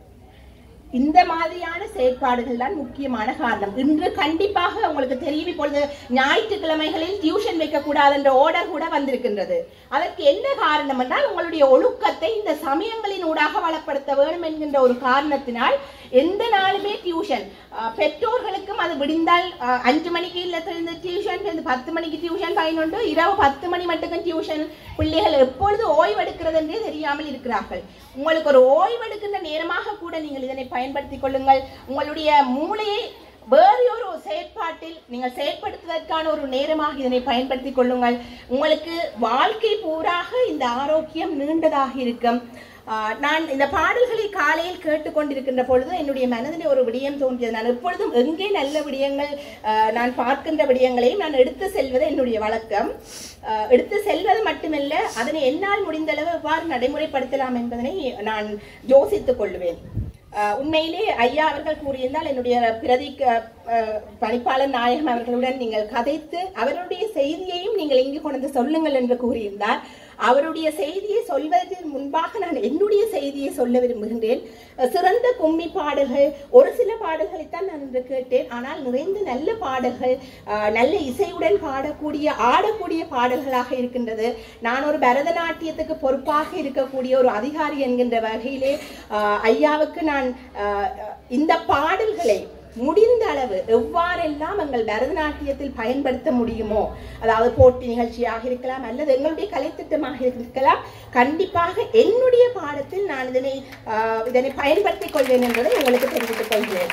இந்த மாதிரியான செயற்பாடுகள் தான் முக்கியமான காரணம் இன்று கண்டிப்பாக உங்களுக்கு தெரியும் இப்பொழுது ஞாயிற்றுக்கிழமைகளில் டியூஷன் வைக்கக்கூடாது என்ற ஆர்டர் கூட வந்திருக்கின்றது அதற்கு என்ன காரணம் என்றால் உங்களுடைய ஒழுக்கத்தை இந்த சமயங்களின் ஊடாக வளப்படுத்த வேண்டும் என்கின்ற ஒரு காரணத்தினால் எந்த நாளுமே டியூஷன் பெற்றோர்களுக்கும் அது விடிந்தால் அஹ், அஞ்சு மணிக்கு இல்லத்திலிருந்து டியூஷன் பத்து மணிக்கு டியூஷன் பயனுண்டு இரவு பத்து மணி மட்டுக்கும் டியூஷன் பிள்ளைகள் எப்பொழுது ஓய்வெடுக்கிறது என்றே தெரியாமல் இருக்கிறார்கள் உங்களுக்கு ஒரு ஓய்வெடுக்கின்ற நேரமாக கூட நீங்கள் இதனை பயன்படுத்திக் கொள்ளுங்கள் உங்களுடைய மூளையை வேறு ஒரு செயற்பாட்டில் நீங்கள் செயற்படுத்துவதற்கான ஒரு நேரமாக இதனை பயன்படுத்திக் கொள்ளுங்கள் உங்களுக்கு வாழ்க்கை பூராக இந்த ஆரோக்கியம் நீண்டதாக இருக்கும் ஆஹ் நான் இந்த பாடல்களை காலையில் கேட்டுக்கொண்டிருக்கின்ற பொழுது என்னுடைய மனதில் ஒரு விடயம் தோன்றியது நான் எப்பொழுதும் எங்கே நல்ல விடயங்கள் ஆஹ் நான் பார்க்கின்ற விடயங்களையும் நான் எடுத்து செல்வது என்னுடைய வழக்கம் ஆஹ் எடுத்து செல்வது மட்டுமல்ல அதனை என்னால் முடிந்தளவு எவ்வாறு நடைமுறைப்படுத்தலாம் என்பதனை நான் யோசித்துக் கொள்வேன் ஆஹ் உண்மையிலே ஐயா அவர்கள் கூறியிருந்தால் என்னுடைய பிரதி க- ஆஹ் பணிப்பாளர் நாயகம் அவர்களுடன் நீங்கள் கதைத்து அவருடைய செய்தியையும் நீங்கள் இங்கு கொண்டு வந்து சொல்லுங்கள் என்று கூறியிருந்தார் அவருடைய செய்தியை சொல்வதற்கு முன்பாக நான் என்னுடைய செய்தியை சொல்ல விரும்புகின்றேன் அஹ் சிறந்த கும்மி பாடல்கள் ஒரு சில பாடல்களைத்தான் நான் இன்று கேட்டேன் ஆனால் நிறைந்த நல்ல பாடல்கள் ஆஹ் நல்ல இசையுடன் பாடக்கூடிய ஆடக்கூடிய பாடல்களாக இருக்கின்றது நான் ஒரு பரதநாட்டியத்துக்கு பொறுப்பாக இருக்கக்கூடிய ஒரு அதிகாரி என்கின்ற வகையிலே ஆஹ் ஐயாவுக்கு நான் ஆஹ் இந்த பாடல்களை முடிந்த அளவு எவ்வாறெல்லாம் எங்கள் பரதநாட்டியத்தில் பயன்படுத்த முடியுமோ அதாவது போட்டி நிகழ்ச்சியாக இருக்கலாம் அல்லது எங்களுடைய கலைத்திட்டமாக இருக்கலாம் கண்டிப்பாக என்னுடைய பாடத்தில் நான் இதனை ஆஹ், இதனை பயன்படுத்திக் கொள்வேன் என்பதை உங்களுக்கு தெரிவித்துக் கொள்கிறேன்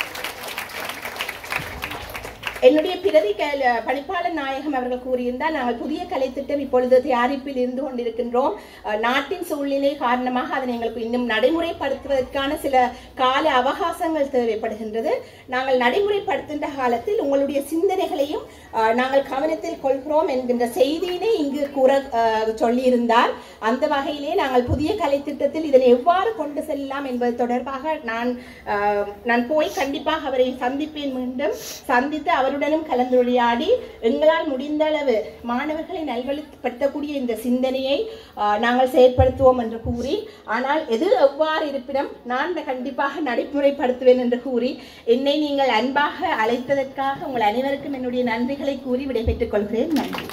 என்னுடைய பிரதி க- பணிப்பாளர் நாயகம் அவர்கள் கூறியிருந்தால் நாங்கள் புதிய கலைத்திட்டம் இப்பொழுது தயாரிப்பில் இருந்து கொண்டிருக்கின்றோம் அஹ், நாட்டின் சூழ்நிலை காரணமாக அதனை எங்களுக்கு இன்னும் நடைமுறைப்படுத்துவதற்கான சில கால அவகாசங்கள் தேவைப்படுகின்றது நாங்கள் நடைமுறைப்படுத்துகின்ற காலத்தில் உங்களுடைய சிந்தனைகளையும் அஹ், நாங்கள் கவனத்தில் கொள்கிறோம் என்கின்ற செய்தியினை இங்கு கூற அஹ், சொல்லியிருந்தார் அந்த வகையிலே நாங்கள் புதிய கலைத்திட்டத்தில் இதனை எவ்வாறு கொண்டு செல்லலாம் என்பது தொடர்பாக நான் அஹ், நான் போய் கண்டிப்பாக அவரை சந்திப்பேன் மீண்டும் சந்தித்து அவருடனும் கலந்துரையாடி எங்களால் முடிந்த அளவு மாணவர்களை நல்வழிப்படுத்தக்கூடிய இந்த சிந்தனையை அஹ், நாங்கள் செயற்படுத்துவோம் என்று கூறி ஆனால் எது எவ்வாறு இருப்பினும் நான் இதை கண்டிப்பாக நடைமுறைப்படுத்துவேன் என்று கூறி என்னை நீங்கள் அன்பாக அழைத்ததற்காக உங்கள் அனைவருக்கும் என்னுடைய நன்றிகளை கூறி விடைபெற்றுக் கொள்கிறேன் நன்றி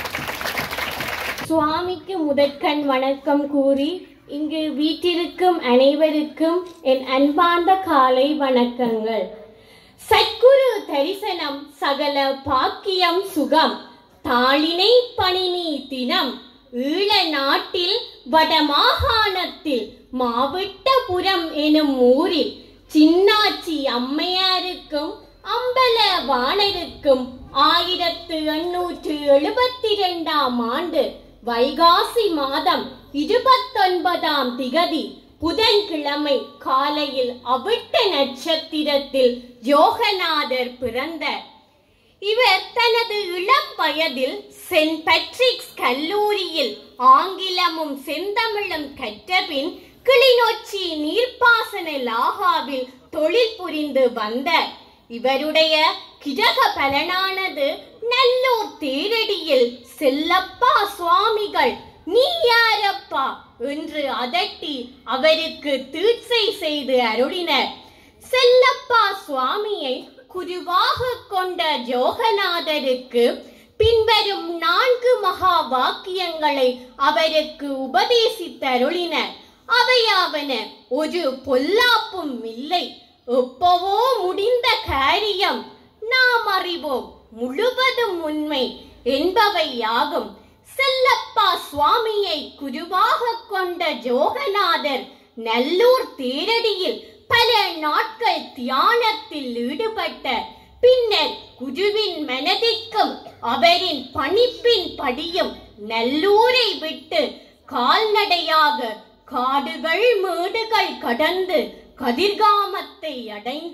சுவாமிக்கு முதற்கண் வணக்கம் கூறி இங்கு வீட்டிருக்கும் அனைவருக்கும் என் அன்பார்ந்த காலை வணக்கங்கள் சத்குரு தரிசனம் சகல பாக்கியம் சுகம் தாளினை பணினி தினம் ஈழ நாட்டில் வடமாகாணத்தில் மாவட்டபுரம் எனும் ஊரில் சின்னாச்சி அம்மையாருக்கும் அம்பல வாணருக்கும் ஆயிரத்து எண்ணூற்று எழுபத்தி இரண்டாம் ஆண்டு வைகாசி மாதம் இருபத்தொன்பதாம் திகதி புதன்கிழமை காலையில் அவிட்ட நட்சத்திரத்தில் யோகநாதர் பிறந்தார் இவர் தனது இளம் வயதில் சென்ட் பேட்ரிக்ஸ் கல்லூரியில் ஆங்கிலமும் செந்தமிழும் கற்றபின் கிளிநொச்சி நீர்ப்பாசன லாகாவில் தொழில் புரிந்து வந்தார் இவருடைய கிரக பலனானது நல்லூர் தேரடியில் செல்லப்பா சுவாமிகள் நீ யாரப்பா என்று அதட்டி அவருக்கு தீட்சை செய்து அருளினர் செல்லப்பா சுவாமியை குருவாக கொண்ட ஜோகநாதருக்கு பின்வரும் நான்கு மகா வாக்கியங்களை அவருக்கு உபதேசித்தருளினர் அவையாவன ஒரு பொல்லாப்பும் இல்லை எப்பவோ முடிந்த காரியம் நாம் அறிவோம் முழுவதும் உண்மை என்பவையாகும் செல்லப்பா சுவாமியை குருவாக கொண்ட ஜோகநாதர் நல்லூர் தேரடியில் பல நாட்கள் தியானத்தில் ஈடுபட்ட பின்னர் குருவின் மனதிற்கும் அவரின் பணிப்பின் படியும் நல்லூரை விட்டு கால்நடையாக காடுகள் மேடுகள் கடந்து கதிர்காமத்தை அடைந்த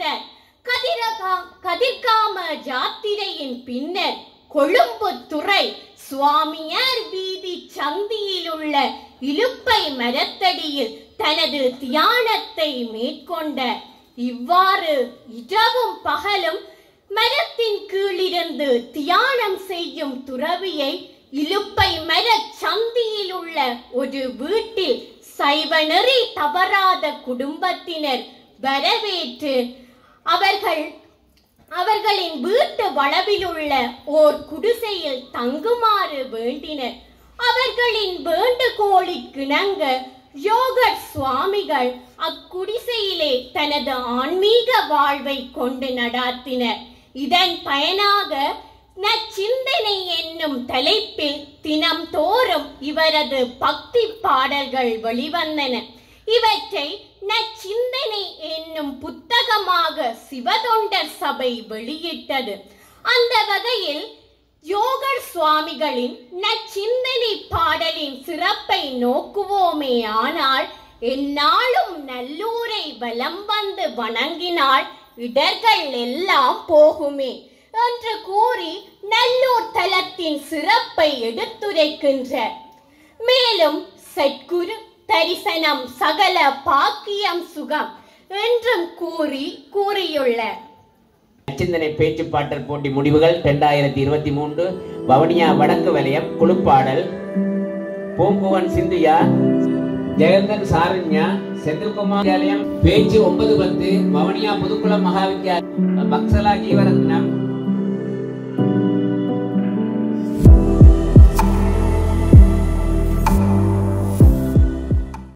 கதிரகா கதிர்காம ஜாத்திரையின் பின்னர் கொழும்பு துறை சுவாமியார் வீதி சந்தியில் உள்ள இலுப்பை மரத்தடியில் தனது தியானத்தை மேற்கொண்ட இவ்வாறு இரவும் பகலும் மரத்தின் கீழிருந்து தியானம் செய்யும் துறவியை இலுப்பை மரச் சந்தியில் உள்ள ஒரு வீட்டில் சைவ நெறி தவறாத குடும்பத்தினர் வரவேற்று அவர்கள் அவர்களின் வீட்டு வளவில் உள்ள ஓர் குடிசையில் தங்குமாறு வேண்டினர் அவர்களின் வேண்டுகோளிற்கிணங்க யோகர் சுவாமிகள் அக்குடிசையிலே தனது ஆன்மீக வாழ்வை கொண்டு நடாத்தினர் இதன் பயனாக நச்சிந்தனை என்னும் தலைப்பில் தினம்தோறும் இவரது பக்தி பாடல்கள் வெளிவந்தன இவற்றை நச்சிந்தனை என்னும் புத்தகமாக சிவதொண்டர் சபை வெளியிட்டது அந்த வகையில் யோகர் சுவாமிகளின் நச்சிந்தனை பாடலின் சிறப்பை நோக்குவோமே ஆனால் எந்நாளும் நல்லூரை வலம் வந்து வணங்கினால் இடர்கள் எல்லாம் போகுமே என்று கூறி நல்லூர் தலத்தின் சிறப்பை எடுத்துரைக்கின்ற மேலும் சத்குரு தரிசனம் சகல பாக்கியம் சுகம் என்றும் கூறி கூறியுள்ள சிந்தனை பேச்சு பாட்டல் போட்டி முடிவுகள் ரெண்டாயிரத்தி இருபத்தி மூன்று வவுனியா வடக்கு வலயம் குழுப்பாடல் பூம்புவன் சிந்துயா ஜெகந்தன் சாரண்யா செந்தில்குமார் வித்யாலயம் பேச்சு ஒன்பது பத்து வவுனியா புதுக்குளம் மகாவித்யா பக்சலா ஜீவரத்னம்